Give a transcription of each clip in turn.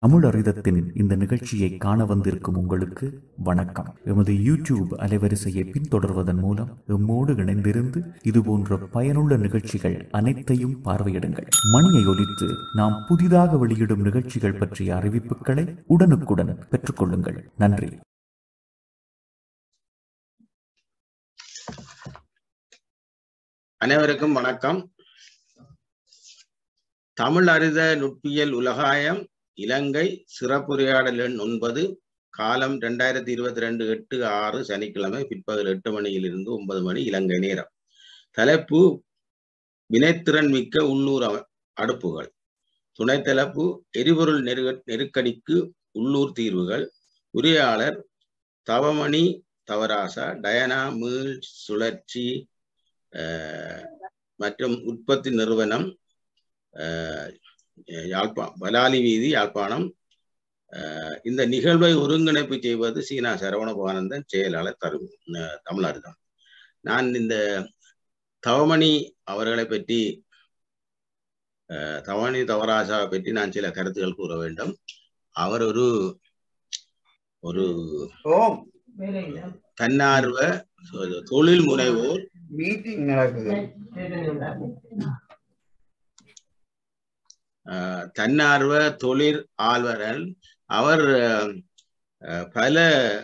தமிழறிதத்தின் இந்த நிகழ்ச்சியை காண வந்திருக்கும் உங்களுக்கு வணக்கம் எமது யூடியூப் அலைவரிசையை பின்தொடர்வதன் மூலம் எம்மோடு இணைந்திருந்து இதுபோன்ற பயனுள்ள நிகழ்ச்சிகள் அனைத்தையும் பார்வையிடுங்கள் மணியை ஒலித்து நாம் புதிதாக வெளியிடும் நிகழ்ச்சிகள் பற்றிய அறிவிப்புகளை உடனுக்குடன் பெற்றுக்கொள்ளுங்கள் நன்றி அனைவருக்கும் வணக்கம் தமிழ் அறித நுட்பியல் உலகாயம் இலங்கை சிறப்புரையாடல் எண் ஒன்பது காலம் ரெண்டாயிரத்தி இருபத்தி ரெண்டு எட்டு ஆறு சனிக்கிழமை பிற்பகல் எட்டு மணியிலிருந்து ஒன்பது மணி இலங்கை நேரம் தலைப்பு வினைத்திறன் மிக்க உள்ளூர் அம- அடுப்புகள் துணை தலைப்பு எரிபொருள் நெருக நெருக்கடிக்கு உள்ளூர் தீர்வுகள் உரையாளர் தவமணி தவராசா டயனா மீள் சுழற்சி அஹ், மற்றும் உற்பத்தி நிறுவனம் அஹ், யாழ்ப்பா பலாலி வீதி யாழ்ப்பாணம் அஹ், இந்த நிகழ்வை ஒருங்கிணைப்பு செய்வது சீனா சரவணபவானந்தன் செயலாளர் தரு அஹ், தமிழர்தான் நான் இந்த தவமணி அவர்களை பற்றி அஹ், தவமணி தவராசா பற்றி நான் சில கருத்துக்கள் கூற வேண்டும் அவர் ஒரு ஒரு ஓம் தன்னார்வ தொழில் முனைவோர் மீட்டிங் நடக்குது அஹ், தன்னார்வ தொழில் ஆழ்வரன் அவர் அஹ், அஹ், பல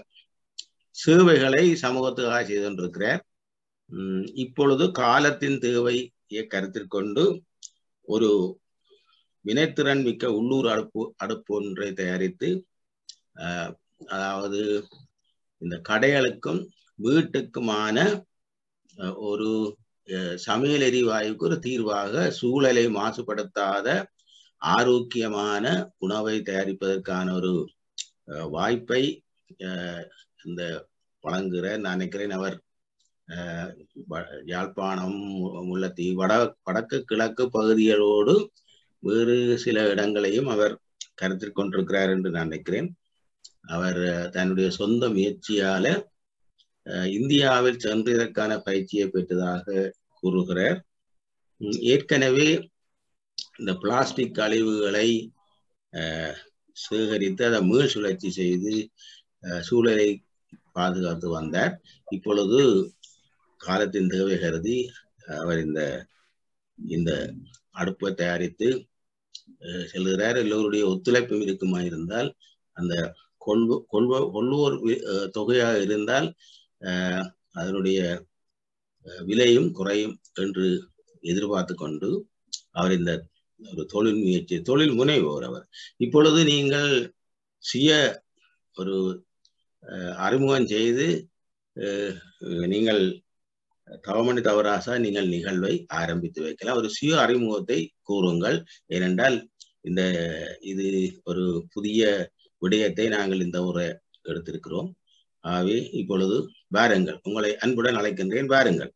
சேவைகளை சமூகத்துக்காக செய்து கொண்டிருக்கிறார் உம், இப்பொழுது காலத்தின் தேவையை கருத்தில் கொண்டு ஒரு வினைத்திறன் மிக்க உள்ளூர் அடுப்பு அடுப்பு ஒன்றை தயாரித்து அஹ், அதாவது இந்த கடைகளுக்கும் வீட்டுக்குமான அஹ், ஒரு அஹ், சமையல் எரிவாயுக்கு ஒரு தீர்வாக சூழலை மாசுபடுத்தாத ஆரோக்கியமான உணவை தயாரிப்பதற்கான ஒரு அஹ், வாய்ப்பை அஹ், இந்த வழங்குகிற நான் நினைக்கிறேன் அவர் அஹ், வ- யாழ்ப்பாணம் மு- முல்லைத்தீவு வட வடக்கு கிழக்கு பகுதிகளோடு வேறு சில இடங்களையும் அவர் கருத்தில் கொண்டிருக்கிறார் என்று நான் நினைக்கிறேன் அவர் அஹ், தன்னுடைய சொந்த முயற்சியால அஹ், இந்தியாவில் சென்று இதற்கான பயிற்சியை பெற்றதாக கூறுகிறார் உம், ஏற்கனவே இந்த பிளாஸ்டிக் கழிவுகளை அஹ், சேகரித்து அதை மீள் சுழற்சி செய்து அஹ், சூழலை பாதுகாத்து வந்தார் இப்பொழுது காலத்தின் தேவை கருதி அவர் இந்த இந்த அடுப்பை தயாரித்து அஹ், செல்கிறார் எல்லோருடைய ஒத்துழைப்பும் இருக்குமா இருந்தால் அந்த கொள்வ கொள்வ கொள்வோர் வி- அஹ், தொகையாக இருந்தால் அஹ், அதனுடைய அஹ், விலையும் குறையும் என்று எதிர்பார்த்து கொண்டு அவர் இந்த ஒரு தொழில் முயற்சி தொழில் முனைவோர் அவர் இப்பொழுது நீங்கள் சுய ஒரு அஹ், அறிமுகம் செய்து அஹ், நீங்கள் தவமணி தவராசா நீங்கள் நிகழ்வை ஆரம்பித்து வைக்கலாம் ஒரு சுய அறிமுகத்தை கூறுங்கள் ஏனென்றால் இந்த இது ஒரு புதிய விடயத்தை நாங்கள் இந்த முறை எடுத்திருக்கிறோம் ஆகவே இப்பொழுது வாருங்கள் உங்களை அன்புடன் அழைக்கின்றேன் வாருங்கள்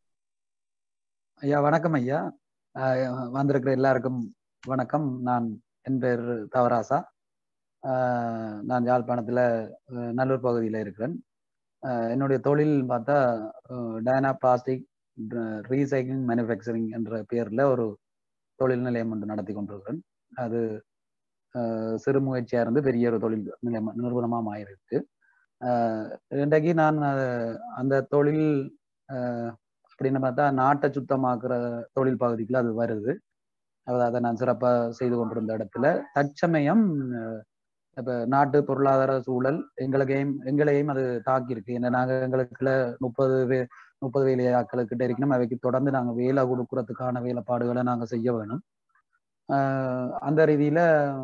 ஐயா வணக்கம் ஐயா ஆஹ் வந்திருக்கிற எல்லாருக்கும் வணக்கம் நான் என் பேர் தவராசா ஆஹ் நான் யாழ்ப்பாணத்தில் நல்லூர் பகுதியில் இருக்கிறேன் ஆஹ் என்னுடைய தொழில் பார்த்தா டயனா பிளாஸ்டிக் ரீசைக்ளிங் மேனுஃபேக்சரிங் என்ற பெயரில் ஒரு தொழில் நிலையம் ஒன்று நடத்தி கொண்டிருக்கிறேன் அது ஆஹ் சிறு முயற்சியாக இருந்து பெரிய ஒரு தொழில் நிலையம் நிறுவனமாக மாறிருக்கு ஆஹ் இன்றைக்கு நான் ஆஹ் அந்த தொழில் ஆஹ் அப்படின்னு பார்த்தா நாட்டை சுத்தமாக்குற தொழில் பகுதிக்குள்ள அது வருது அதாவது அதை நான் சிறப்பாக செய்து கொண்டிருந்த இடத்துல தற்சமயம் அஹ், இப்ப நாட்டு பொருளாதார சூழல் எங்களையும் எங்களையும் அது தாக்கியிருக்கு ஏன்னா நாங்கள் எங்களுக்குள்ள முப்பது வே முப்பது வேலையாட்களுக்கிட்ட இருக்கணும் அவைக்கு தொடர்ந்து நாங்கள் வேலை கொடுக்கறதுக்கான வேலைப்பாடுகளை நாங்கள் செய்ய வேணும் ஆஹ் அந்த ரீதியில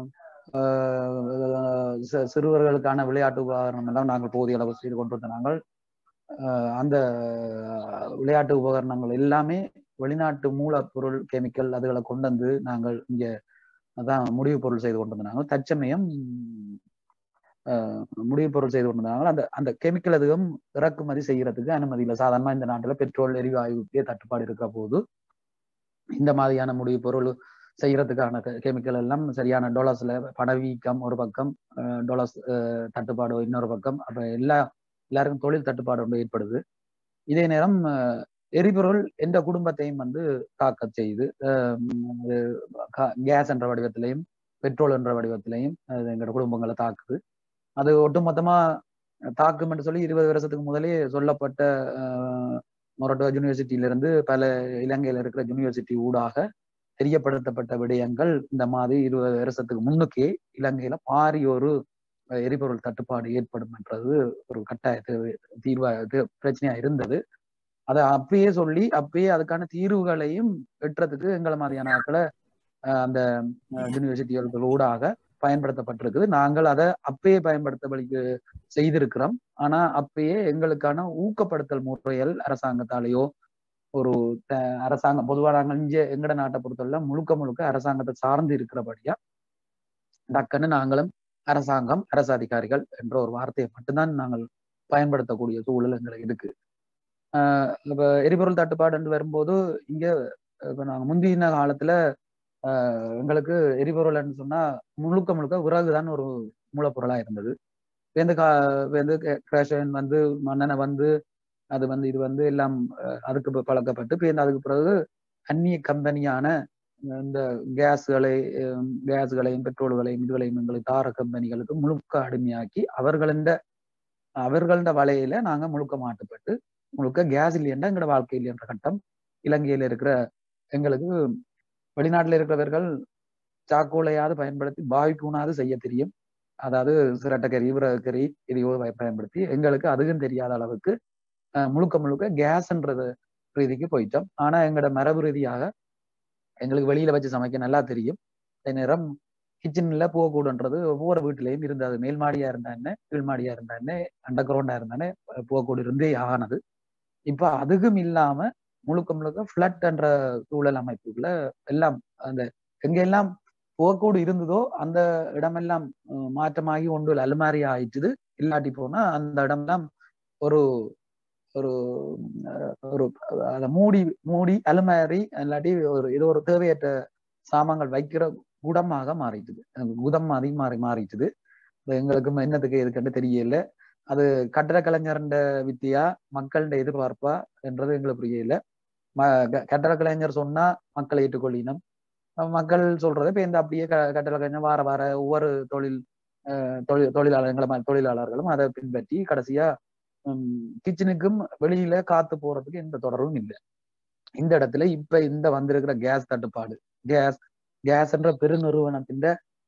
ஆஹ் சி- சிறுவர்களுக்கான விளையாட்டு உபகரணம் எல்லாம் நாங்கள் போதிய அளவு செய்து கொண்டிருந்த நாங்கள் ஆஹ் அந்த விளையாட்டு உபகரணங்கள் எல்லாமே வெளிநாட்டு மூலப்பொருள் கெமிக்கல் அதுகளை கொண்டு வந்து நாங்கள் இங்க அதான் முடிவு பொருள் செய்து கொண்டு வந்தாங்க தற்சமயம் ஆஹ் முடிவு பொருள் செய்து கொண்டு வந்தாங்க அந்த அந்த கெமிக்கல் அதுவும் இறக்குமதி செய்யறதுக்கு அனுமதி இல்லை சாதாரணமா இந்த நாட்டுல பெட்ரோல் எரிவாயுக்கே தட்டுப்பாடு இருக்கிற போது இந்த மாதிரியான முடிவு பொருள் செய்யறதுக்கான கெமிக்கல் எல்லாம் சரியான டொலர்ஸ்ல பணவீக்கம் ஒரு பக்கம் டொலர்ஸ் தட்டுப்பாடு இன்னொரு பக்கம் அப்ப எல்லா எல்லாருக்கும் தொழில் தட்டுப்பாடு ஒன்று ஏற்படுது இதே நேரம் அஹ், எரிபொருள் எந்த குடும்பத்தையும் வந்து தாக்க செய்யுது கேஸ் என்ற வடிவத்திலையும் பெட்ரோல் என்ற வடிவத்திலையும் அது எங்களோட குடும்பங்களை தாக்குது அது ஒட்டுமொத்தமா தாக்கும் என்று சொல்லி இருபது வருஷத்துக்கு முதலே சொல்லப்பட்ட மொரட்டோ யூனிவர்சிட்டியிலிருந்து பல இலங்கையில இருக்கிற யூனிவர்சிட்டி ஊடாக தெரியப்படுத்தப்பட்ட விடயங்கள் இந்த மாதிரி இருபது வருஷத்துக்கு முன்னுக்கே இலங்கையில பாரி ஒரு எரிபொருள் தட்டுப்பாடு ஏற்படும் என்றது ஒரு கட்டாய தீர்வா இது பிரச்சனையா இருந்தது அதை அப்பயே சொல்லி அப்பயே அதுக்கான தீர்வுகளையும் எட்டுறதுக்கு எங்களை மாதிரியான ஆட்களை அந்த யூனிவர்சிட்டிகளுக்கு ஊடாக பயன்படுத்தப்பட்டிருக்குது நாங்கள் அதை அப்பயே பயன்படுத்த செய்திருக்கிறோம் ஆனா அப்பயே எங்களுக்கான ஊக்கப்படுத்தல் முறைகள் அரசாங்கத்தாலேயோ ஒரு அரசாங்கம் பொதுவாக நாங்கள் இங்கே எங்கட நாட்டை பொறுத்தவரை முழுக்க முழுக்க அரசாங்கத்தை சார்ந்து இருக்கிறபடியா டக்குன்னு நாங்களும் அரசாங்கம் அரசு அதிகாரிகள் என்ற ஒரு வார்த்தையை மட்டும்தான் நாங்கள் பயன்படுத்தக்கூடிய சூழல் எங்களுக்கு இருக்கு ஆஹ் இப்ப எரிபொருள் தட்டுப்பாடு வரும்போது இங்க இப்ப நாங்க முந்தின காலத்துல ஆஹ் எங்களுக்கு எரிபொருள்னு சொன்னா முழுக்க முழுக்க விறகு தான் ஒரு மூலப்பொருளா இருந்தது வேந்து கா வேந்து கிரேஷன் வந்து மன்னனை வந்து அது வந்து இது வந்து எல்லாம் அதுக்கு பழக்கப்பட்டு பேருந்து அதுக்கு பிறகு அந்நிய கம்பெனியான இந்த கேஸ்களை கேஸ்களையும் பெட்ரோல்களையும் இதுகளையும் எங்களை தார கம்பெனிகளுக்கு முழுக்க அடிமையாக்கி அவர்களின் அவர்கள வலையில நாங்க முழுக்க மாட்டுப்பட்டு முழுக்க கேஸ் இல்லையண்டா எங்களோட வாழ்க்கை இல்லையன்ற கட்டம் இலங்கையில இருக்கிற எங்களுக்கு வெளிநாட்டுல இருக்கிறவர்கள் சாக்கோலையாவது பயன்படுத்தி பாவிக்கூனாவது செய்ய தெரியும் அதாவது சிரட்டக்கறி விறகுக்கறி இதையோ பயன்படுத்தி எங்களுக்கு அதுவும் தெரியாத அளவுக்கு முழுக்க முழுக்க கேஸ்ன்றது ரீதிக்கு போயிட்டோம் ஆனா எங்களோட மரபு ரீதியாக எங்களுக்கு வெளியில வச்சு சமைக்க நல்லா தெரியும் அதே நேரம் கிச்சன்ல போகக்கூடன்றது ஒவ்வொரு வீட்டிலையும் இருந்தது மேல் மாடியா இருந்தா என்ன கீழ் மாடியா இருந்தா என்ன அண்டர் கிரவுண்டா இருந்தானே போகக்கூட இருந்தே ஆனது இப்ப அதுக்கும் இல்லாம முழுக்க முழுக்க ஃபிளட் என்ற சூழல் அமைப்புக்குள்ள எல்லாம் அந்த எங்கெல்லாம் போகக்கூடு இருந்ததோ அந்த இடமெல்லாம் மாற்றமாகி ஒன்று அலுமாரி ஆயிட்டுது இல்லாட்டி போனா அந்த இடம்லாம் ஒரு ஒரு ஒரு அதை மூடி மூடி அலுமாரி இல்லாட்டி ஒரு ஏதோ ஒரு தேவையற்ற சாமான்கள் வைக்கிற குடமாக மாறிட்டுது குதம் மாதிரி மாறி மாறிட்டுது எங்களுக்கு என்னத்துக்கு எதுக்குன்னு தெரியல அது கட்டட கலைஞர்ன்ற வித்தியா மக்கள்கிட்ட எதிர்பார்ப்பா என்றது எங்களுக்கு புரியல கட்டட கலைஞர் சொன்னா மக்களை ஏற்றுக்கொள்ளினம் மக்கள் சொல்றதை இப்ப இந்த அப்படியே கட்டட கலைஞர் வார வார ஒவ்வொரு தொழில் தொழில் தொழிலாளர்களை தொழிலாளர்களும் அதை பின்பற்றி கடைசியா கிச்சனுக்கும் வெளியில காத்து போறதுக்கு எந்த தொடர்பும் இல்லை இந்த இடத்துல இப்ப இந்த வந்திருக்கிற கேஸ் தட்டுப்பாடு கேஸ் கேஸ்ன்ற பெருநிறுவனத்தின்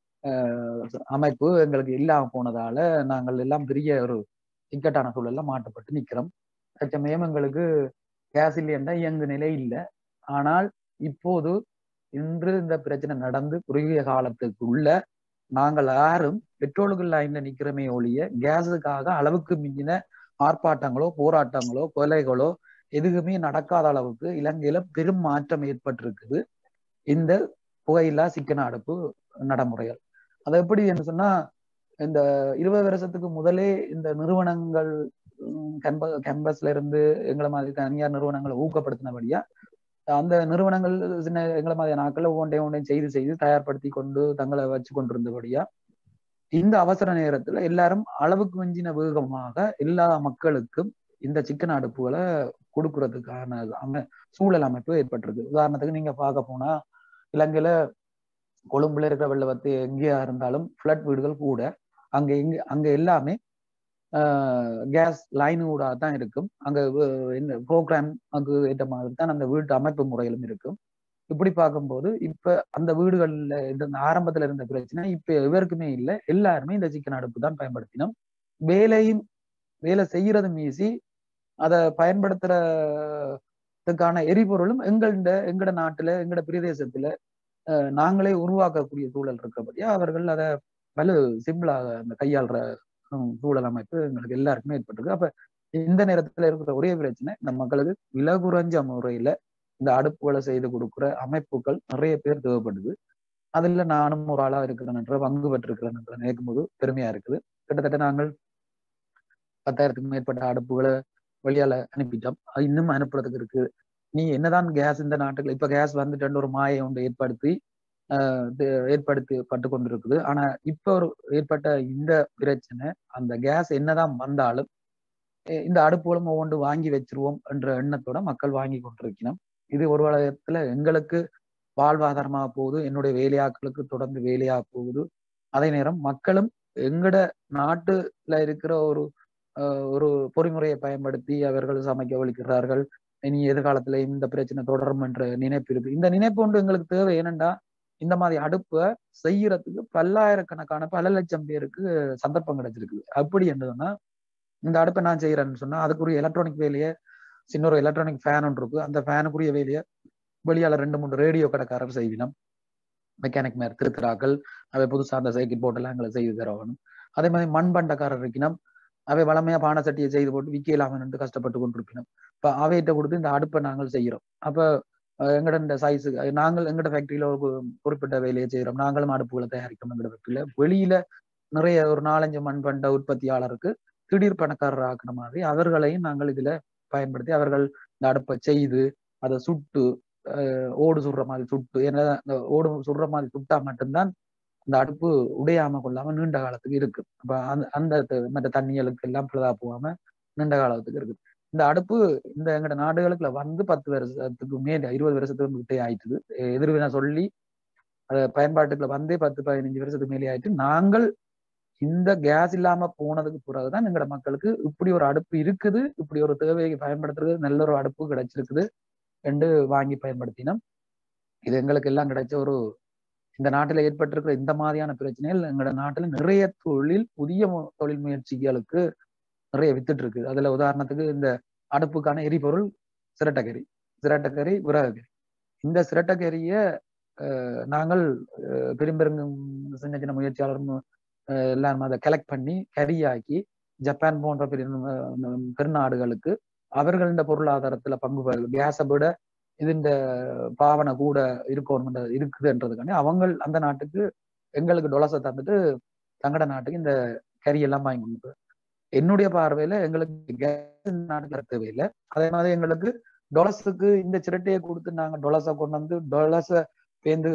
அமைப்பு எங்களுக்கு இல்லாம போனதால நாங்கள் எல்லாம் பெரிய ஒரு இக்கட்டான சூழல்ல மாட்டப்பட்டு நிக்கிறோம் தற்சமயம் எங்களுக்கு கேஸ் இல்லையென்றா இயங்கு நிலை இல்லை ஆனால் இப்போது இன்று இந்த பிரச்சனை நடந்து குறுகிய காலத்துக்குள்ள நாங்கள் யாரும் பெட்ரோலுக்கு லைன்ல நிக்கிறோமே ஒழிய கேஸுக்காக அளவுக்கு மிஞ்சின ஆர்ப்பாட்டங்களோ போராட்டங்களோ கொலைகளோ எதுவுமே நடக்காத அளவுக்கு இலங்கையில பெரும் மாற்றம் ஏற்பட்டிருக்குது இந்த புகையில்லா சிக்கன அடுப்பு நடைமுறைகள் அது எப்படி என்று சொன்னா இந்த இருபது வருஷத்துக்கு முதலே இந்த நிறுவனங்கள் கேம்ப கேம்பஸ்ல இருந்து எங்களை மாதிரி தனியார் நிறுவனங்களை ஊக்கப்படுத்தினபடியா அந்த நிறுவனங்கள் சின்ன எங்களை மாதிரி நாட்கள் ஒவ்வொன்றையும் ஒன்றையும் செய்து செய்து தயார்படுத்தி கொண்டு தங்களை வச்சு கொண்டிருந்தபடியா இந்த அவசர நேரத்துல எல்லாரும் அளவுக்கு மிஞ்சின வேகமாக எல்லா மக்களுக்கும் இந்த சிக்கன் அடுப்புகளை கொடுக்கறதுக்கான அங்க சூழல் அமைப்பு ஏற்பட்டிருக்கு உதாரணத்துக்கு நீங்க பார்க்க போனா இலங்கையில கொழும்புல இருக்கிற வெள்ளவத்து எங்கேயா இருந்தாலும் ஃபிளட் வீடுகள் கூட அங்க எங்க அங்க எல்லாமே கேஸ் லைன் ஊடாக தான் இருக்கும் அங்க இந்த ப்ரோக்ராம் அங்கு ஏற்ற மாதிரி தான் அந்த வீட்டு அமைப்பு முறையிலும் இருக்கும் இப்படி பார்க்கும்போது இப்ப அந்த வீடுகள்ல இருந்த ஆரம்பத்துல இருந்த பிரச்சனை இப்ப இவருக்குமே இல்லை எல்லாருமே இந்த சிக்கன் அடுப்பு தான் பயன்படுத்தினோம் வேலையும் வேலை செய்யறது மீசி அதை பயன்படுத்துறதுக்கான எரிபொருளும் எங்கள்ட எங்கட நாட்டுல எங்கட பிரதேசத்துல நாங்களே உருவாக்கக்கூடிய சூழல் இருக்கபடியா அவர்கள் அதை வலு சிம்பிளாக அந்த கையாளுற சூழல் அமைப்பு எங்களுக்கு எல்லாருக்குமே ஏற்பட்டிருக்கு அப்ப இந்த நேரத்துல இருக்கிற ஒரே பிரச்சனை இந்த மக்களுக்கு விலை குறைஞ்ச முறையில இந்த அடுப்புகளை செய்து கொடுக்குற அமைப்புகள் நிறைய பேர் தேவைப்படுது அதுல நானும் ஒரு ஆளா இருக்கிறேன்ற பங்கு பெற்றிருக்கிறேன் நினைக்கும் போது பெருமையா இருக்குது கிட்டத்தட்ட நாங்கள் பத்தாயிரத்துக்கும் மேற்பட்ட அடுப்புகளை வெளியால அனுப்பிட்டோம் அது இன்னும் அனுப்புறதுக்கு இருக்கு நீ என்னதான் கேஸ் இந்த நாட்டுகள் இப்ப கேஸ் வந்துட்டு ஒரு மாயை ஒன்று ஏற்படுத்தி ஏற்படுத்தி பட்டு கொண்டிருக்குது ஆனா இப்ப ஒரு ஏற்பட்ட இந்த பிரச்சனை அந்த கேஸ் என்னதான் வந்தாலும் இந்த அடுப்புகளும் ஒவ்வொன்று வாங்கி வச்சிருவோம் என்ற எண்ணத்தோட மக்கள் வாங்கி கொண்டிருக்கணும் இது ஒரு வளையத்துல எங்களுக்கு வாழ்வாதாரமாக போகுது என்னுடைய வேலையாட்களுக்கு தொடர்ந்து வேலையா போகுது அதே நேரம் மக்களும் எங்கட நாட்டுல இருக்கிற ஒரு அஹ், ஒரு பொறிமுறையை பயன்படுத்தி அவர்கள் சமைக்க ஒழிக்கிறார்கள் இனி எதிர்காலத்துல இந்த பிரச்சனை தொடரும் என்ற நினைப்பு இருக்கு இந்த நினைப்பு ஒன்று எங்களுக்கு தேவை ஏனென்றா இந்த மாதிரி அடுப்பை செய்யறதுக்கு பல்லாயிரக்கணக்கான பல லட்சம் பேருக்கு சந்தர்ப்பம் கிடைச்சிருக்குது அப்படி என்றதுன்னா இந்த அடுப்பை நான் செய்யறேன்னு சொன்னா அதுக்குரிய எலக்ட்ரானிக் வேலையை சின்ன ஒரு எலக்ட்ரானிக் ஃபேன் ஒன்று இருக்கு அந்த ஃபேனுக்குரிய வேலையை வெளியால ரெண்டு மூணு ரேடியோ கடைக்காரர் செய்வினம் மெக்கானிக் மேர் திருத்திராக்கள் அவை புதுசா அந்த சைக்கிள் போட்டெல்லாம் எங்களை செய்து தரவணும் அதே மாதிரி மண்பண்டக்காரர் இருக்கணும் அவை வளமையா பானை சட்டியை செய்து போட்டு விற்கலாமன்ட்டு கஷ்டப்பட்டு கொண்டிருப்பினோம் இப்ப அவையிட்ட கொடுத்து இந்த அடுப்பை நாங்கள் செய்யறோம் அப்ப அஹ், எங்கட இந்த சைஸு நாங்கள் எங்கட ஃபேக்டரியில ஒரு கு- குறிப்பிட்ட வேலையை செய்யறோம் நாங்களும் அடுப்புகளை தயாரிக்கிறோம் எங்கட ஃபேக்டரியில வெளியில நிறைய ஒரு நாலஞ்சு மண்பண்ட உற்பத்தியாளருக்கு திடீர் பணக்காரர் ஆக்குன மாதிரி அவர்களையும் நாங்கள் இதுல பயன்படுத்தி அவர்கள் இந்த அடுப்பை செய்து அதை சுட்டு அஹ், ஓடு சுடுற மாதிரி சுட்டு ஏன்னா இந்த ஓடு சுடுற மாதிரி சுட்டா மட்டும்தான் இந்த அடுப்பு உடையாம கொள்ளாம நீண்ட காலத்துக்கு இருக்கு அப்ப அந்த அந்த த- மற்ற தண்ணிகளுக்கு எல்லாம் பழுதா போகாம நீண்ட காலத்துக்கு இருக்கு இந்த அடுப்பு இந்த எங்கட நாடுகளுக்குள்ள வந்து பத்து வருஷத்துக்கு மேல இருபது வருஷத்துக்கு கிட்டே ஆயிட்டுது எ- எதிர்வினை சொல்லி அத பயன்பாட்டுக்குள்ள வந்தே பத்து பதினஞ்சு வருஷத்துக்கு மேலே ஆயிட்டு நாங்கள் இந்த கேஸ் இல்லாம போனதுக்கு பிறகுதான் எங்கட மக்களுக்கு இப்படி ஒரு அடுப்பு இருக்குது இப்படி ஒரு தேவையை பயன்படுத்துறது நல்ல ஒரு அடுப்பு கிடைச்சிருக்குது என்று வாங்கி பயன்படுத்தினோம் இது எங்களுக்கு எல்லாம் கிடைச்ச ஒரு இந்த நாட்டில் ஏற்பட்டிருக்கிற இந்த மாதிரியான பிரச்சனைகள் எங்களோட நாட்டுல நிறைய தொழில் புதிய மு- தொழில் முயற்சிகளுக்கு நிறைய வித்துட்டு இருக்கு அதுல உதாரணத்துக்கு இந்த அடுப்புக்கான எரிபொருள் சிரட்டக்கறி சிரட்டக்கறி விறகுக்கறி இந்த சிரட்டக்கறிய அஹ், நாங்கள் அஹ், பெரும்பெருங்கும் சின்ன சின்ன முயற்சியாளரும் அஹ், எல்லாரும் அதை கலெக்ட் பண்ணி கறியாக்கி ஜப்பான் போன்ற பெரிய அஹ், பெருநாடுகளுக்கு அவர்கள பொருளாதாரத்துல பங்கு பெறுது கேஸை விட இதுண்ட பாவனை கூட இருக்கணும் இருக்குதுன்றதுக்காண்டி அவங்க அந்த நாட்டுக்கு எங்களுக்கு டொலசை தந்துட்டு தங்கட நாட்டுக்கு இந்த கறி எல்லாம் வாங்கி கொடுத்து என்னுடைய பார்வையில எங்களுக்கு கேஸ் இந்த நாட்டுல தேவையில்லை அதே மாதிரி எங்களுக்கு டொலஸுக்கு இந்த சிரட்டையை கொடுத்து நாங்க டொலஸை கொண்டு வந்து டொலஸை பேந்து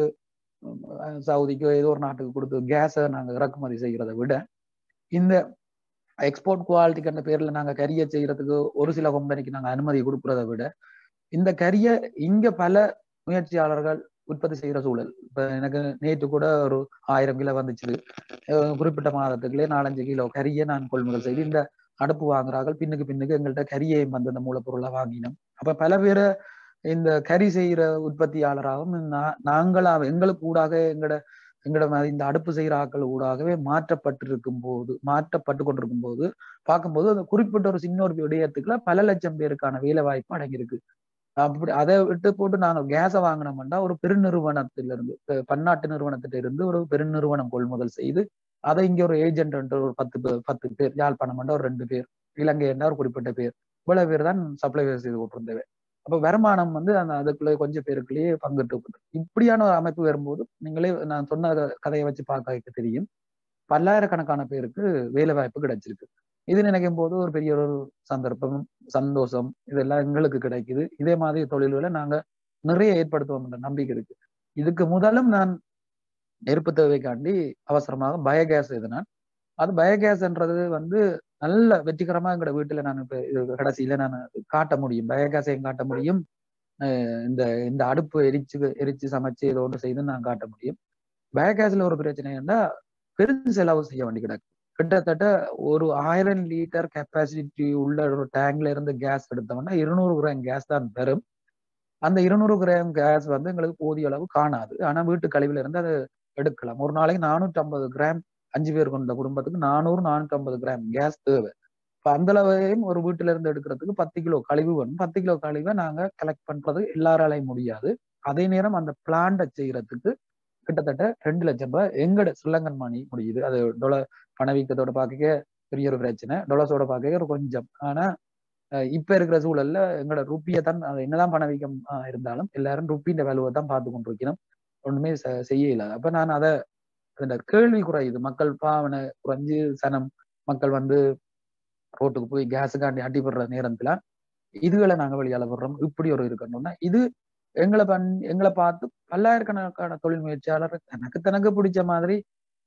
அஹ், சவுதிக்கோ ஏதோ ஒரு நாட்டுக்கு கொடுத்து கேஸை நாங்க இறக்குமதி செய்யறதை விட இந்த எக்ஸ்போர்ட் குவாலிட்டிக்கு அந்த பேர்ல நாங்க கரியை செய்யறதுக்கு ஒரு சில கம்பெனிக்கு நாங்க அனுமதி கொடுக்கறத விட இந்த கரியை இங்க பல முயற்சியாளர்கள் உற்பத்தி செய்யற சூழல் இப்ப எனக்கு நேற்று கூட ஒரு ஆயிரம் கிலோ வந்துச்சு அஹ் குறிப்பிட்ட மாதத்துக்குள்ளே நாலஞ்சு கிலோ கரியை நான் கொள்முதல் செய்து இந்த அடுப்பு வாங்குறார்கள் பின்னுக்கு பின்னுக்கு எங்கள்கிட்ட கரியையும் வந்து இந்த மூலப்பொருளை வாங்கினோம் அப்ப பல பேரை இந்த கறி செய்யற உற்பத்தியாளராகவும் நா- நாங்களாக எங்களுக்கு ஊடாக எங்கட எங்கட மாதிரி இந்த அடுப்பு செய்யற ஆட்கள் ஊடாகவே மாற்றப்பட்டிருக்கும் போது மாற்றப்பட்டு கொண்டிருக்கும் போது பார்க்கும்போது அந்த குறிப்பிட்ட ஒரு சின்ன ஒரு விடயத்துக்குள்ள பல லட்சம் பேருக்கான வேலை வாய்ப்பு அடங்கியிருக்கு அப்படி அதை விட்டு போட்டு நாங்கள் கேஸை வாங்கினோம்னா ஒரு பெருநிறுவனத்திலிருந்து இப்ப பன்னாட்டு நிறுவனத்திட்ட இருந்து ஒரு பெருநிறுவனம் கொள்முதல் செய்து அதை இங்க ஒரு ஏஜென்ட் ஒரு பத்து பேர் பத்து பேர் யாழ்ப்பாணம் ஒரு ரெண்டு பேர் இலங்கை ஒரு குறிப்பிட்ட பேர் இவ்வளவு பேர் தான் சப்ளை செய்து கொண்டிருந்தவை அப்ப வருமானம் வந்து அந்த அதுக்குள்ள கொஞ்சம் பேருக்குள்ளேயே பங்கிட்டு இருக்குது. இப்படியான ஒரு அமைப்பு வரும்போது நீங்களே நான் சொன்ன க- கதையை வச்சு பார்க்க தெரியும் பல்லாயிரக்கணக்கான பேருக்கு வேலை வாய்ப்பு கிடைச்சிருக்கு இது நினைக்கும் போது ஒரு பெரிய ஒரு சந்தர்ப்பம் சந்தோஷம் இதெல்லாம் எங்களுக்கு கிடைக்குது இதே மாதிரி தொழில்களை நாங்க நிறைய ஏற்படுத்துவோம் என்ற நம்பிக்கை இருக்கு இதுக்கு முதலும் நான் நெருப்பு தேவைக்காண்டி அவசரமாக பயோகேஸ் எதுனான் அது பயோகேஸ்ன்றது வந்து நல்ல வெற்றிகரமா எங்களோட வீட்டுல நான் இப்ப இது கடைசியில நான் காட்ட முடியும் பயோகேஸையும் காட்ட முடியும் அஹ் இந்த இந்த அடுப்பு எரிச்சு எரிச்சு சமைச்சு ஏதோ ஒன்று செய்து நான் காட்ட முடியும் பயோகேஸ்ல ஒரு பிரச்சனை என்ன பெரும் செலவு செய்ய வேண்டி கிடக்கு கிட்டத்தட்ட ஒரு ஆயிரம் லிட்டர் கெப்பாசிட்டி உள்ள ஒரு டேங்க்ல இருந்து கேஸ் எடுத்தோம்னா இருநூறு கிராம் கேஸ் தான் பெறும் அந்த இருநூறு கிராம் கேஸ் வந்து எங்களுக்கு போதிய அளவு காணாது ஆனா வீட்டு கழிவுல இருந்து அதை எடுக்கலாம் ஒரு நாளைக்கு நானூற்றி ஐம்பது கிராம் அஞ்சு பேர் கொண்ட குடும்பத்துக்கு நானூறு நானூற்றி ஐம்பது கிராம் கேஸ் தேவை இப்ப அந்த அளவையும் ஒரு வீட்டுல இருந்து எடுக்கிறதுக்கு பத்து கிலோ கழிவு வேணும் பத்து கிலோ கழிவை நாங்க கலெக்ட் பண்றது எல்லாராலையும் முடியாது அதே நேரம் அந்த பிளான்ட செய்யறதுக்கு கிட்டத்தட்ட ரெண்டு லட்சம் ரூபாய் எங்கட ஸ்ரீலங்கன் மணி முடியுது அது டொல பணவீக்கத்தோட பார்க்க பெரிய ஒரு பிரச்சனை டொலர்ஸோட பார்க்க ஒரு கொஞ்சம் ஆனா அஹ் இப்ப இருக்கிற சூழல்ல எங்களோட ருப்பியை தான் அது என்னதான் பணவீக்கம் ஆஹ் இருந்தாலும் எல்லாரும் ருப்பின்ற வேலுவை தான் பார்த்து கொண்டிருக்கணும் ஒண்ணுமே செ- செய்ய இல்லாத அப்ப நான் அதை இந்த கேள்வி குறையுது மக்கள் பாவனை குறைஞ்சு சனம் மக்கள் வந்து ரோட்டுக்கு போய் கேஸுக்காண்டி அடிபடுற நேரத்துல இதுகளை நாங்க வெளியால விடுறோம் இப்படி ஒரு இருக்கணும்னா இது எங்களை பண் எங்களை பார்த்து பல்லாயிரக்கணக்கான தொழில் முயற்சியாளர் தனக்கு தனக்கு பிடிச்ச மாதிரி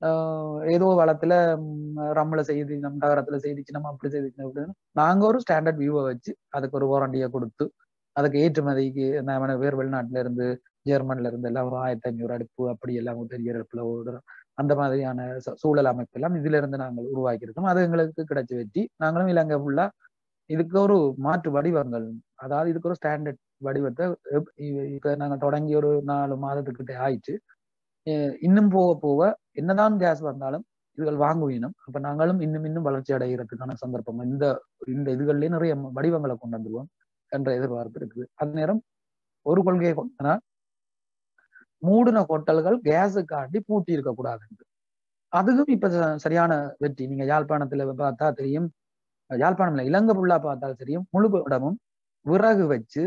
ஆஹ் ஏதோ வளத்துல ரம்மல செய்து நம்ம நகரத்துல செய்திச்சு நம்ம அப்படி செய்திச்சு அப்படின்னு நாங்க ஒரு ஸ்டாண்டர்ட் வியூவை வச்சு அதுக்கு ஒரு வாரண்டியை கொடுத்து அதுக்கு ஏற்றுமதிக்கு நம்ம வேறு வெளிநாட்டுல இருந்து ஜெர்மன்ல இருந்து எல்லாம் ஒரு ஆயிரத்தி ஐநூறு அடுப்பு அப்படி எல்லாம் பெரிய அடுப்புல ஓடுறோம் அந்த மாதிரியான ச- சூழல் அமைப்பு எல்லாம் இதுல இருந்து நாங்கள் உருவாக்கியிருக்கோம் அது எங்களுக்கு கிடைச்ச வெற்றி நாங்களும் இலங்கை ஃபுல்லா இதுக்கு ஒரு மாற்று வடிவங்கள் அதாவது இதுக்கு ஒரு ஸ்டாண்டர்ட் வடிவத்தை எப்- இ- இப்ப நாங்க தொடங்கி ஒரு நாலு மாதத்துக்கிட்ட ஆயிடுச்சு அஹ் இன்னும் போக போக என்னதான் கேஸ் வந்தாலும் இதுகள் வாங்குவீனம் அப்ப நாங்களும் இன்னும் இன்னும் வளர்ச்சி அடைகிறதுக்கான சந்தர்ப்பம் இந்த இந்த இதுகள்லயே நிறைய வடிவங்களை கொண்டு வந்துருவோம் என்ற எதிர்பார்ப்பு இருக்குது அது நேரம் ஒரு கொள்கையை கொண்டனா மூடின கொட்டல்கள் கேஸுக்காண்டி பூட்டி இருக்க கூடாது அதுவும் இப்ப ச- சரியான வெற்றி நீங்க யாழ்ப்பாணத்துல பார்த்தா தெரியும் யாழ்ப்பாணம்ல இலங்கை ஃபுல்லா பார்த்தாலும் தெரியும் முழு இடமும் விறகு வச்சு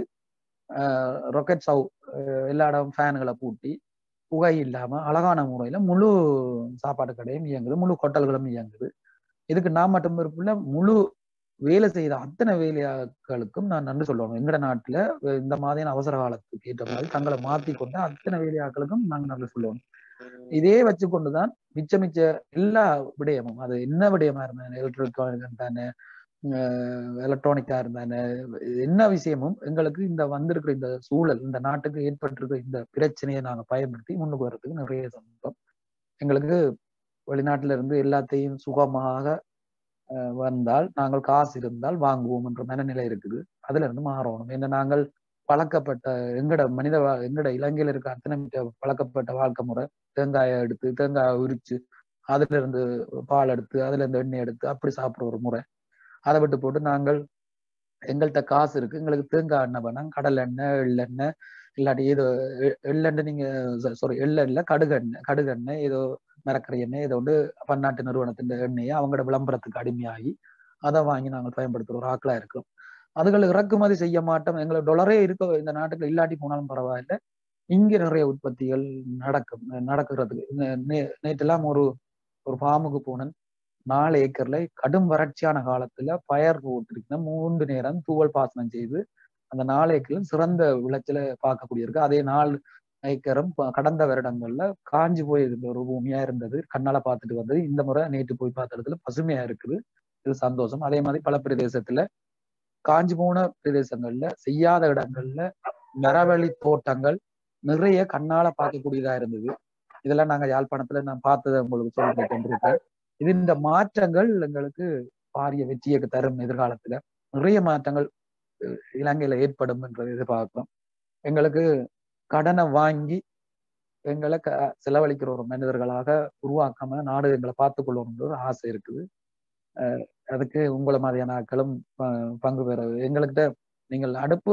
ரொக்கெட் சவ் எல்லா இடமும் ஃபேன்களை பூட்டி புகை இல்லாம அழகான முறையில முழு சாப்பாடு கடையும் இயங்குது முழு ஹோட்டல்களும் இயங்குது இதுக்கு நான் மட்டும் இருப்பில்ல முழு வேலை செய்த அத்தனை வேலையாட்களுக்கும் நான் நன்றி சொல்லணும் எங்கட நாட்டுல இந்த மாதிரியான அவசர காலத்துக்கு ஏற்ற மாதிரி தங்களை மாத்தி கொண்ட அத்தனை வேலையாட்களுக்கும் நாங்க நன்றி சொல்லணும் இதே வச்சு கொண்டுதான் மிச்ச மிச்ச எல்லா விடயமும் அது என்ன விடயமா இருந்தானே எலக்ட்ரிக் இருந்தானே எலக்ட்ரானிக்கா இருந்தானே என்ன விஷயமும் எங்களுக்கு இந்த வந்திருக்கிற இந்த சூழல் இந்த நாட்டுக்கு ஏற்பட்டிருக்கிற இந்த பிரச்சனையை நாங்க பயன்படுத்தி முன்னுக்கு வர்றதுக்கு நிறைய சந்தர்ப்பம் எங்களுக்கு வெளிநாட்டுல இருந்து எல்லாத்தையும் சுகமாக அஹ், வந்தால் நாங்கள் காசு இருந்தால் வாங்குவோம் என்ற மனநிலை இருக்குது அதுல இருந்து மாறணும் ஏன்னா நாங்கள் பழக்கப்பட்ட எங்கட மனித வா- எங்கட இலங்கையில இருக்க அத்தனை மிக்க பழக்கப்பட்ட வாழ்க்கை முறை தேங்காயை எடுத்து தேங்காயை உரிச்சு அதுல இருந்து பால் எடுத்து அதுல இருந்து எண்ணெய் எடுத்து அப்படி சாப்பிடுற ஒரு முறை அதை விட்டு போட்டு நாங்கள் எங்கள்கிட்ட காசு இருக்கு எங்களுக்கு தேங்காய் எண்ணெய் வேணாம் கடல் எண்ணெய் எள்ளெண்ணெய் இல்லாட்டி ஏதோ எ- எள்ளெண்ணெய் நீங்க சாரி எள்ளெண்ணெய் கடுகு எண்ணெய் கடுகு எண்ணெய் ஏதோ மரக்கரை எண்ணெய் ஏதோ வந்து பன்னாட்டு நிறுவனத்தின் எண்ணெயை அவங்களோட விளம்பரத்துக்கு அடிமையாகி அதை வாங்கி நாங்கள் பயன்படுத்துற ஒரு ஆக்களா இருக்கிறோம் அதுகள் இறக்குமதி செய்ய மாட்டோம் எங்களுக்கு டொலரே இருக்க இந்த நாட்டுக்கு இல்லாட்டி போனாலும் பரவாயில்ல இங்க நிறைய உற்பத்திகள் நடக்கும் நடக்கிறதுக்கு நே- நே- நேற்றெல்லாம் ஒரு ஒரு ஃபார்முக்கு போனேன் நாலு ஏக்கர்ல கடும் வறட்சியான காலத்துல பயர் போட்டிருக்கேன் மூன்று நேரம் தூவல் பாசனம் செய்து அந்த நாலு ஏக்கர்ல சிறந்த விளைச்சலை பார்க்கக்கூடிய இருக்கு அதே நாலு ஏக்கரும் ப- கடந்த வருடங்கள்ல காஞ்சி போய் இருந்த ஒரு பூமியா இருந்தது கண்ணால பார்த்துட்டு வந்தது இந்த முறை நேற்று போய் பார்த்த இடத்துல பசுமையா இருக்குது இது சந்தோஷம் அதே மாதிரி பல பிரதேசத்துல காஞ்சி போன பிரதேசங்கள்ல செய்யாத இடங்கள்ல மரவழி தோட்டங்கள் நிறைய கண்ணால பார்க்கக்கூடியதா இருந்தது இதெல்லாம் நாங்க யாழ்ப்பாணத்துல நான் பார்த்ததை உங்களுக்கு சொல்லி கொண்டிருக்கேன் இது இந்த மாற்றங்கள் எங்களுக்கு பாரிய வெற்றியை தரும் எதிர்காலத்துல நிறைய மாற்றங்கள் அஹ், இலங்கையில ஏற்படும் என்றதை எதிர்பார்க்கிறோம் எங்களுக்கு கடனை வாங்கி எங்களை க செலவழிக்கிற ஒரு மனிதர்களாக உருவாக்காம நாடு எங்களை பார்த்து கொள்ளணும்ன்ற ஒரு ஆசை இருக்குது அஹ் அதுக்கு உங்களை மாதிரியான ஆட்களும் ப- பங்கு பெற எங்கள்கிட்ட நீங்கள் அடுப்பு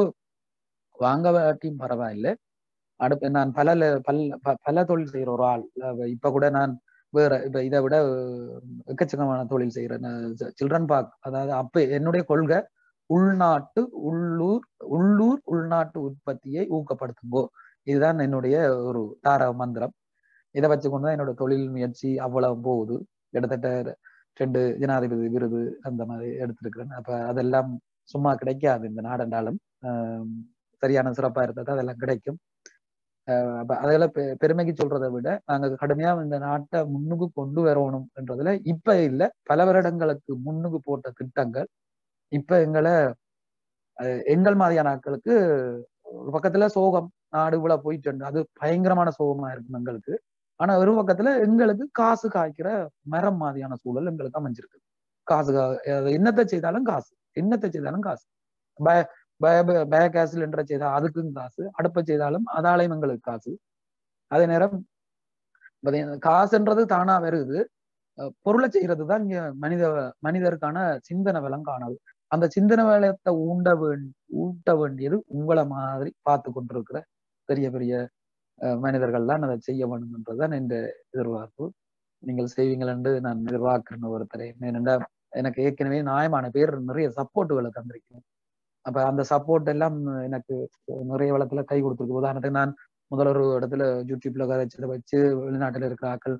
வாங்க வாட்டியும் பரவாயில்லை அடுப்பு நான் பல ல- பல ப- பல தொழில் செய்யற ஒரு ஆள் அஹ் இப்ப கூட நான் வேற இப்ப இதை விட அஹ், எக்கச்சக்கமான தொழில் செய்யறேன் சில்ட்ரன் பார்க் அதாவது அப்ப என்னுடைய கொள்கை உள்நாட்டு உள்ளூர் உள்ளூர் உள்நாட்டு உற்பத்தியை ஊக்கப்படுத்துங்கோ இதுதான் என்னுடைய ஒரு தாரக மந்திரம் இதை வச்சுக்கொண்டு தான் என்னோட தொழில் முயற்சி அவ்வளவு போகுது கிட்டத்தட்ட ரெண்டு ஜனாதிபதி விருது அந்த மாதிரி எடுத்திருக்கிறேன் அப்ப அதெல்லாம் சும்மா கிடைக்காது இந்த நாடென்றாலும் ஆஹ் சரியான சிறப்பா இருந்தது அதெல்லாம் கிடைக்கும் ஆஹ் அப்ப அதெல்லாம் பெ- பெருமைக்கு சொல்றதை விட நாங்க கடுமையா இந்த நாட்டை முன்னுக்கு கொண்டு வரணும்ன்றதுல இப்ப இல்ல பல வருடங்களுக்கு முன்னுக்கு போட்ட திட்டங்கள் இப்ப எங்களை அஹ் எங்கள் மாதிரியான ஆட்களுக்கு ஒரு பக்கத்துல சோகம் நாடு இவ்வளவு போயிட்டு இருக்கு. அது பயங்கரமான சோகமா இருக்கும் எங்களுக்கு ஆனா ஒரு பக்கத்துல எங்களுக்கு காசு காய்க்கிற மரம் மாதிரியான சூழல் எங்களுக்கு அமைஞ்சிருக்கு காசு கா- அது என்னத்தை செய்தாலும் காசு என்னத்தை செய்தாலும் காசு பய பய பய கேஸ் சிலிண்டரை செய்தா அதுக்கும் காசு அடுப்பை செய்தாலும் அதாலையும் எங்களுக்கு காசு அதே நேரம் பாத்தீங்கன்னா, காசுன்றது தானா வருது அஹ் பொருளை செய்யறது தான் இங்க மனித மனிதருக்கான சிந்தனை வளம் காணாது அந்த சிந்தனை வளத்தை ஊண்ட வேண் ஊட்ட வேண்டியது உங்களை மாதிரி பார்த்து கொண்டிருக்கிற பெரிய பெரிய அஹ், மனிதர்கள் தான் அதை செய்ய வேணும்ன்றதுதான் என் எதிர்பார்ப்பு நீங்கள் செய்வீங்கள் என்று நான் எதிர்பார்க்கிறேன் ஒருத்தரை ஏனென்றா எனக்கு ஏற்கனவே நியாயமான பேர் நிறைய சப்போர்ட்டுகளை தந்திருக்கேன் அப்ப அந்த சப்போர்ட் எல்லாம் எனக்கு நிறைய வளத்துல கை கொடுத்துருக்கு உதாரணத்துக்கு நான் முதல்ல ஒரு இடத்துல யூடியூப்ல கதைச்சதை வச்சு வெளிநாட்டுல இருக்கிற ஆக்கள்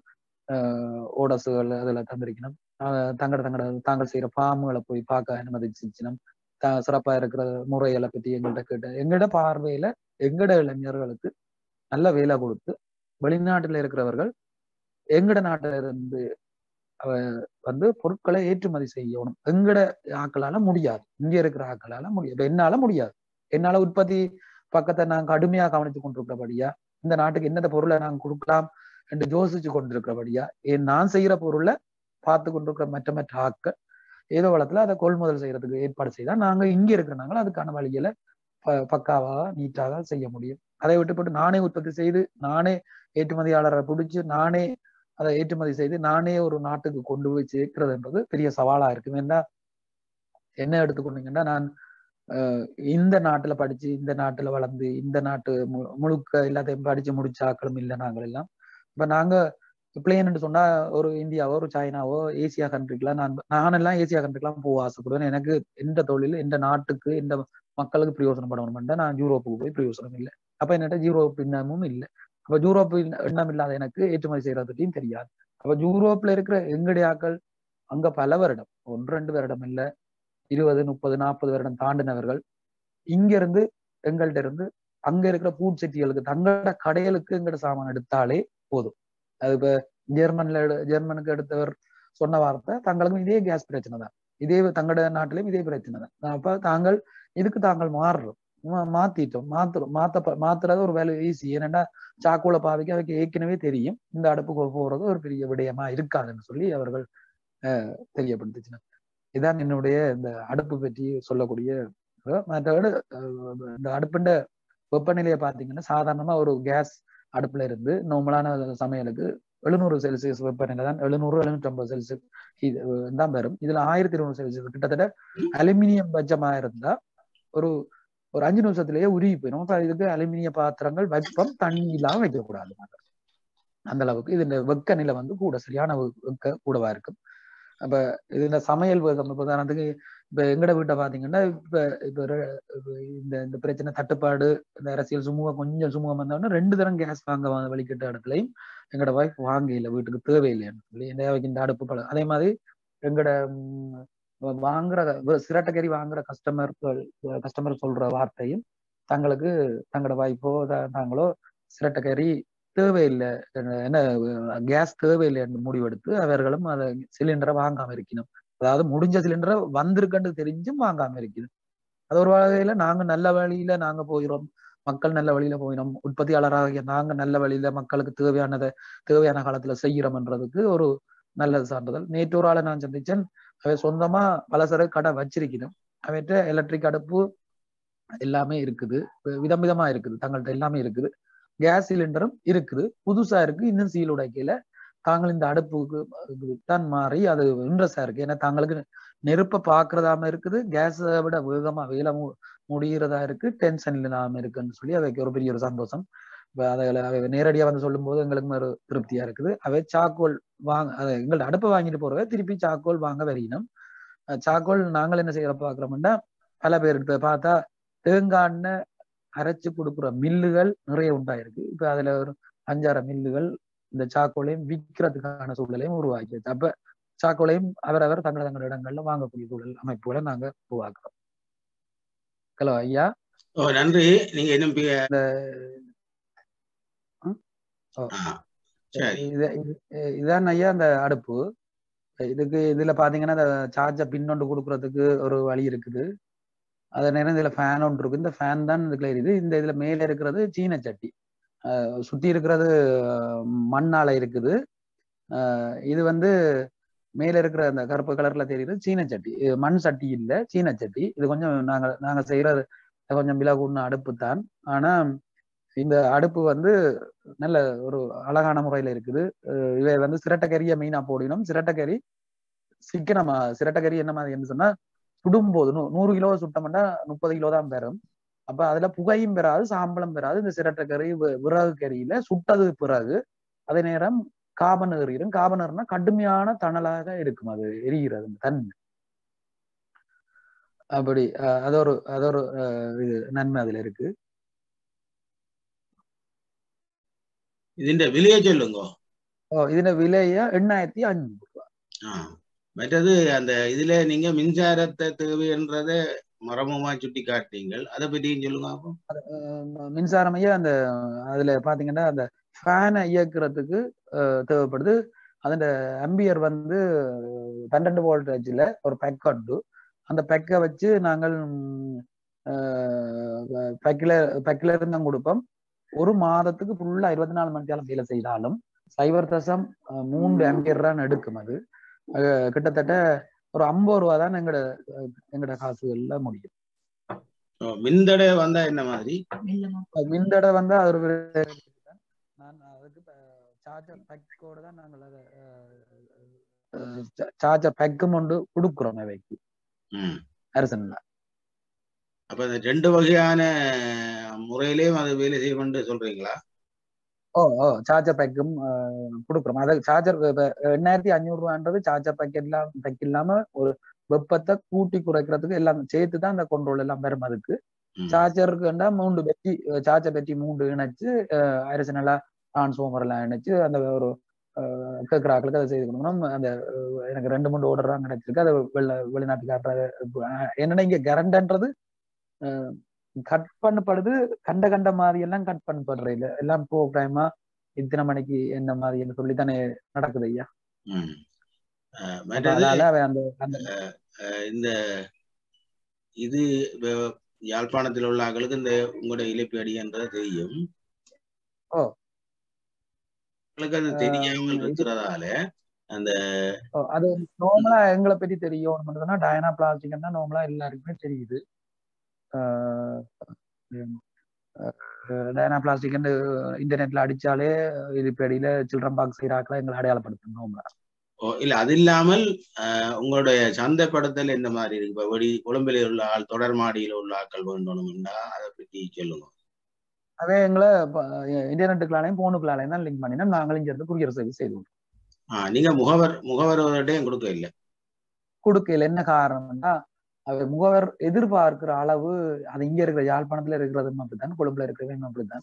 ஓடஸுகள் அதுல தந்திருக்கணும் ஆஹ் தங்கட தங்கட தாங்கள் செய்யற ஃபார்முகளை போய் பார்க்க அனுமதிச்சிச்சினம் த- சிறப்பா இருக்கிற முறைகளை பத்தி எங்கள்கிட்ட கேட்டு எங்கட பார்வையில எங்கட இளைஞர்களுக்கு நல்ல வேலை கொடுத்து வெளிநாட்டுல இருக்கிறவர்கள் எங்கட நாட்டுல இருந்து அவ- வந்து பொருட்களை ஏற்றுமதி செய்யணும் எங்கட ஆக்களால முடியாது இங்க இருக்கிற ஆக்களால முடியாது இப்ப என்னால முடியாது என்னால உற்பத்தி பக்கத்தை நான் கடுமையா கவனித்து கொண்டிருக்கிறபடியா இந்த நாட்டுக்கு என்னென்ன பொருளை நாங்க கொடுக்கலாம் என்று யோசிச்சு கொண்டிருக்கிறபடியா ஏன் நான் செய்யற பொருளை பார்த்து கொண்டிருக்கிற மற்ற மற்ற ஆட்கள் ஏதோ வளத்துல அதை கொள்முதல் செய்யறதுக்கு ஏற்பாடு செய்தா நாங்க இங்க இருக்கிறனால அதுக்கான வழிகளை ப- பக்காவாக நீட்டாக செய்ய முடியும் அதை விட்டுப்பட்டு நானே உற்பத்தி செய்து நானே ஏற்றுமதியாளரை பிடிச்சு நானே அதை ஏற்றுமதி செய்து நானே ஒரு நாட்டுக்கு கொண்டு போய் சேர்க்கிறதுன்றது பெரிய சவாலா இருக்கு ஏன்னா என்ன எடுத்துக்கொண்டீங்கன்னா நான் அஹ், இந்த நாட்டுல படிச்சு இந்த நாட்டுல வளர்ந்து இந்த நாட்டு மு- முழுக்க எல்லாத்தையும் படிச்சு முடிச்ச ஆக்களும் இல்லை நாங்கள் எல்லாம் இப்ப நாங்க பிளேன்னு சொன்னா ஒரு இந்தியாவோ ஒரு சைனாவோ ஏசியா கண்ட்ரிக்கெல்லாம் நான் நானெல்லாம் ஏசியா கண்ட்ரிக்கெல்லாம் போக ஆசைப்படுவேன் எனக்கு எந்த தொழில் எந்த நாட்டுக்கு எந்த மக்களுக்கு பிரயோசனப்படணும் நான் யூரோப்புக்கு போய் பிரயோசனம் இல்லை அப்ப என்னட்ட யூரோப் எண்ணமும் இல்லை அப்ப யூரோப் எண்ண- எண்ணம் இல்லாத எனக்கு ஏற்றுமதி செய்யறதுட்டையும் தெரியாது அப்ப யூரோப்ல இருக்கிற எங்களுடைய ஆக்கள் அங்க பல வருடம் ஒன்று ரெண்டு வருடம் இல்ல இருபது முப்பது நாற்பது வருடம் தாண்டினவர்கள் இங்க இருந்து எங்கள்ட்ட இருந்து அங்க இருக்கிற பூட் செட்டிகளுக்கு தங்களோட கடைகளுக்கு எங்கட சாமான் எடுத்தாலே போதும் அது இப்ப ஜெர்மன்ல எடு- ஜெர்மனுக்கு எடுத்தவர் சொன்ன வார்த்தை தங்களுக்கும் இதே கேஸ் பிரச்சனை தான் இதே தங்களோட நாட்டிலும் இதே பிரச்சனை தான் அப்ப தாங்கள் இதுக்கு தாங்கள் மாறுறோம் மா- மாத்திட்டோம் மாத்துறோம் மாத்த மாத்துறது ஒரு வேலை ஈஸி ஏன்னா சாக்குல பாவிக்க அவைக்கு ஏற்கனவே தெரியும் இந்த அடுப்புக்கு போறது ஒரு பெரிய விடயமா இருக்காதுன்னு சொல்லி அவர்கள் அஹ், தெரியப்படுத்துச்சுன்னா இதான் என்னுடைய இந்த அடுப்பு பற்றி சொல்லக்கூடிய அஹ், மற்றபடி அஹ், இந்த அடுப்புண்ட வெப்பநிலையை பார்த்தீங்கன்னா சாதாரணமா ஒரு கேஸ் அடுப்புல இருந்து நார்மலான சமையலுக்கு எழுநூறு செல்சியஸ் வெப்பநிலை தான் எழுநூறு எழுநூற்றி ஐம்பது செல்சியஸ் இது அஹ், தான் வரும் இதுல ஆயிரத்தி இருநூறு செல்சியஸ் கிட்டத்தட்ட அலுமினியம் பட்சமா இருந்தா ஒரு ஒரு அஞ்சு நிமிஷத்திலேயே உருகி போயிடும் அப்ப இதுக்கு அலுமினிய பாத்திரங்கள் வெப்பம் தண்ணி இல்லாம வைக்கக்கூடாது அந்த அளவுக்கு இது இந்த வெக்க நிலை வந்து கூட சரியான வெ- வெக்க கூடவா இருக்கும் அப்ப இது இந்த சமையல் வேகம் இப்ப உதாரணத்துக்கு இப்ப எங்கட வீட்டை பாத்தீங்கன்னா இப்ப இப்ப ரெ- இப்ப இந்த இந்த பிரச்சனை தட்டுப்பாடு இந்த அரசியல் சுமூகம் கொஞ்சம் சுமூகம் வந்தோடனே ரெண்டு தரம் கேஸ் வாங்க வ- வழிகிட்ட இடத்துலயும் எங்கட ஒய்ஃப் வாங்க இல்லை வீட்டுக்கு தேவையில்லைன்னு சொல்லி இந்த அவைக்கு இந்த அடுப்பு பழம் அதே மாதிரி எங்கட ம், வாங்குற வ- சிரட்டக்கறி வாங்குற கஸ்டமர்கள் கஸ்டமர் சொல்ற வார்த்தையும் தங்களுக்கு தங்களோட வாய்ப்போ தாங்களோ சிரட்டக்கறி தேவையில்லை என்ன- என்ன கேஸ் தேவையில்லை என்று முடிவெடுத்து அவர்களும் அதை சிலிண்டரை வாங்காம இருக்கணும் அதாவது முடிஞ்ச சிலிண்டரை வந்திருக்குன்னு தெரிஞ்சும் வாங்காம இருக்குது அது ஒரு வகையில நாங்க நல்ல வழியில நாங்க போகிறோம் மக்கள் நல்ல வழியில போயிடும் உற்பத்தியாளராகிய நாங்க நல்ல வழியில மக்களுக்கு தேவையானதை தேவையான காலத்துல செய்யறோம்ன்றதுக்கு ஒரு நல்ல சான்றிதழ் நேற்று ஒரு ஆளை நான் சந்திச்சேன் அவ சொந்தமா பலசர கடை வச்சிருக்கணும் அவற்ற எலக்ட்ரிக் அடுப்பு எல்லாமே இருக்குது விதம் விதமா இருக்குது தங்கள்ட்ட எல்லாமே இருக்குது கேஸ் சிலிண்டரும் இருக்குது புதுசா இருக்கு இன்னும் சீல் உடைக்கல தாங்கள் இந்த அடுப்புக்கு இது தான் மாறி அது இன்ட்ரெஸ்டா இருக்கு ஏன்னா தாங்களுக்கு நெருப்ப பாக்குறதாம இருக்குது கேஸை விட வேகமா வேலை மு- முடிகிறதா இருக்கு டென்ஷன் இல்லாம இருக்குன்னு சொல்லி அவைக்கு ஒரு பெரிய ஒரு சந்தோஷம் இப்ப அதை அவை நேரடியா வந்து சொல்லும் போது எங்களுக்கு ஒரு திருப்தியா இருக்குது அவை சாக்கோல் வாங்க அதை எங்கள்ட்ட அடுப்பை வாங்கிட்டு போறவ திருப்பி சாக்கோல் வாங்க வரையணும் அஹ் சாக்கோல் நாங்கள் என்ன செய்யற பாக்குறோம்னா பல பேர் இப்ப பார்த்தா தேங்காய் எண்ணெய் அரைச்சு கொடுக்குற மில்லுகள் நிறைய உண்டாயிருக்கு இப்ப அதுல ஒரு அஞ்சாறு மில்லுகள் இந்த சாக்கோலையும் விற்கிறதுக்கான சூழலையும் உருவாக்கியாச்சு அப்ப சாக்கோலையும் அவரவர் தங்கள் தங்கள் இடங்கள்ல வாங்கக்கூடிய சூழல் அமைப்புகளை நாங்க உருவாக்குறோம் ஹலோ ஐயா ஓ நன்றி நீங்க இன்னும் பி- இந்த ஆ, சரி இது- இது- இதான் ஐயா அந்த அடுப்பு இதுக்கு இதுல பாத்தீங்கன்னா இந்த சார்ஜை பின்னொண்டு கொடுக்கறதுக்கு ஒரு வழி இருக்குது அதே நேரம் இதுல ஃபேன் ஒன்று இருக்கு இந்த ஃபேன் தான் இதுக்குள்ள இருக்குது இந்த இதுல மேல இருக்கிறது சீன சட்டி அஹ் சுத்தி இருக்கிறது அஹ், மண்ணால இருக்குது அஹ் இது வந்து மேல இருக்கிற அந்த கருப்பு கலர்ல தெரியுது சீன சட்டி இது மண் சட்டி இல்ல சீன சட்டி இது கொஞ்சம் நாங்க நாங்க செய்யறது கொஞ்சம் விலை கூடின அடுப்பு தான் ஆனா இந்த அடுப்பு வந்து நல்ல ஒரு அழகான முறையில இருக்குது அஹ் இவை வந்து சிரட்டக்கறியை மெயினா போடணும் சிரட்டக்கறி சிக்கனமா சிரட்டக்கறி என்ன மாதிரி என்ன சொன்னா சுடும்போது நூ- நூறு கிலோ சுட்டோம்னா முப்பது கிலோ தான் பெறும் அப்ப அதுல புகையும் பெறாது சாம்பலும் பெறாது இந்த சிரட்டக்கறி வி- விறகு கறியில சுட்டது பிறகு அதே நேரம் காபன் எறியும் காபன் ஏறினா கடுமையான தணலாக இருக்கும் அது எரிகிறது அந்த தன்மை அப்படி அஹ் அது ஒரு அது ஒரு அஹ் இது நன்மை அதுல இருக்கு ഇതിന്റെ വിലയെ ചൊല്ലുങ്കോ ஓ, இதுல விலைய எண்ணாயிரத்தி அஞ்சூறு ரூபாய் ஆ மற்றது அந்த இதுல நீங்க மின்சாரத்தை தேவைன்றத மரமமா சுட்டி காட்டினீங்கள் அதை பற்றியும் சொல்லுங்க அப்போ அஹ் மின்சாரமையே அந்த அதுல பாத்தீங்கன்னா அந்த ஃபேனை இயக்குறதுக்கு அஹ், தேவைப்படுது அதோட அம்பியர் வந்து பன்னெண்டு வோல்டேஜ்ல ஒரு பெக் உண்டு அந்த பெக்கை வச்சு நாங்கள் பெக்கில பெக்கில இருந்து கொடுப்போம் ஒரு மாதத்துக்கு ஃபுல்லா இருபத்தி நாலு மணி நேரம் வேலை செய்தாலும் சைபர் தசம் அஹ், மூன்று ஆம்பியர் தான் எடுக்கும் அது அஹ், கிட்டத்தட்ட ஒரு ஐம்பது ரூபா தான் எங்கட அஹ், எங்கட காசுகள்ல முடியும் ஓ, மின்தடை வந்தா என்ன மாதிரி அது மின்தடை வந்து அது ஒரு வி- நான் அதுக்கு சார்ஜர் பேக்கோட தான் நாங்கள் அதை சார்ஜர் பேக்கும் ஒன்று கொடுக்குறோம் அவைக்கு ம். அரசன்ல அப்ப இந்த ரெண்டு வகையான முறையிலேயும் அது வேலை செய்யும் சொல்றீங்களா ஓ ஓ சார்ஜர் பேக்கும் கொடுக்குறோம் அது சார்ஜர் எண்ணாயிரத்தி அஞ்சூறு ரூபான்றது சார்ஜர் பேக் எல்லாம் பேக் இல்லாம ஒரு வெப்பத்தை கூட்டி குறைக்கிறதுக்கு எல்லாம் சேர்த்து தான் அந்த கண்ட்ரோல் எல்லாம் வரும் அதுக்கு ம். சார்ஜருக்கு மூன்று பெட்டி சார்ஜர் பெட்டி மூன்று இணைச்சு அரசனலா டிரான்ஸ்ஃபார்மர் எல்லாம் இணைச்சு அந்த ஒரு கேட்குற ஆட்களுக்கு அதை செய்து கொடுக்கணும் அந்த அஹ், எனக்கு ரெண்டு மூணு ஆர்டர் தான் கிடைச்சிருக்கு அதை வெளி வெளிநாட்டுக்காரர் என்னன்னா இங்க கரண்ட்ன்றது கட் பண்ணப்படுது கண்ட கண்ட மாதிரி எல்லாம் கட் பண்ணப்படுற இல்ல எல்லாம் ப்ரோக்ராமா இத்தனை மணிக்கு என்ன மாதிரின்னு சொல்லி தானே நடக்குது ஐயா ம். அஹ், அப்ப மற்றது அதனால அவன் அந்த அந்த அஹ், இந்த இது வ- யாழ்ப்பாணத்தில் உள்ள ஆட்களுக்கு இந்த உங்களுடைய இழைப்பு அடின்றது தெரியும் ஓ. உங்களுக்கு அது தெரியாமல் இருக்கிறதால அந்த ஓ, அது நார்மலா எங்களை பத்தி தெரியும் மட்டும்னா டயனா பிளாஸ்டிக்னா நார்மலா எல்லாருக்குமே தெரியுது ஆஹ் உம் ஆஹ் டயனா பிளாஸ்டிக் இன்டர்நெட்ல அடிச்சாலே இது அடியில சில்ட்ரன் பாக்ஸ் செய்யறாக்களை எங்களை அடையாளப்படுத்தணும் நார்மலா ஓ, இல்ல அது இல்லாமல் அஹ், உங்களுடைய சந்தைப்படுத்தல் எந்த மாதிரி இருக்கு இப்ப வெடி கொழும்பில் உள்ள ஆள் தொடர் மாடியில் உள்ள ஆட்கள் வேண்டணும்னா அதை பற்றி சொல்லுங்க அதே எங்களை இன்டர்நெட்டுக்குள்ளாலையும் போனுக்குள்ளாலையும் தான் லிங்க் பண்ணினா நாங்களும் இங்க இருந்து குரியர் சர்வீஸ் செய்து கொடுப்போம். ஆஹ் நீங்க முகவர் முகவர்கிட்டையும் கொடுக்க இல்லை கொடுக்கல என்ன காரணம்னா அவர் முகவர் எதிர்பார்க்கிற அளவு அது இங்க இருக்கிற யாழ்ப்பாணத்துல இருக்கிறதும் அப்படித்தான் கொழும்புல இருக்கிறதும் அப்படித்தான்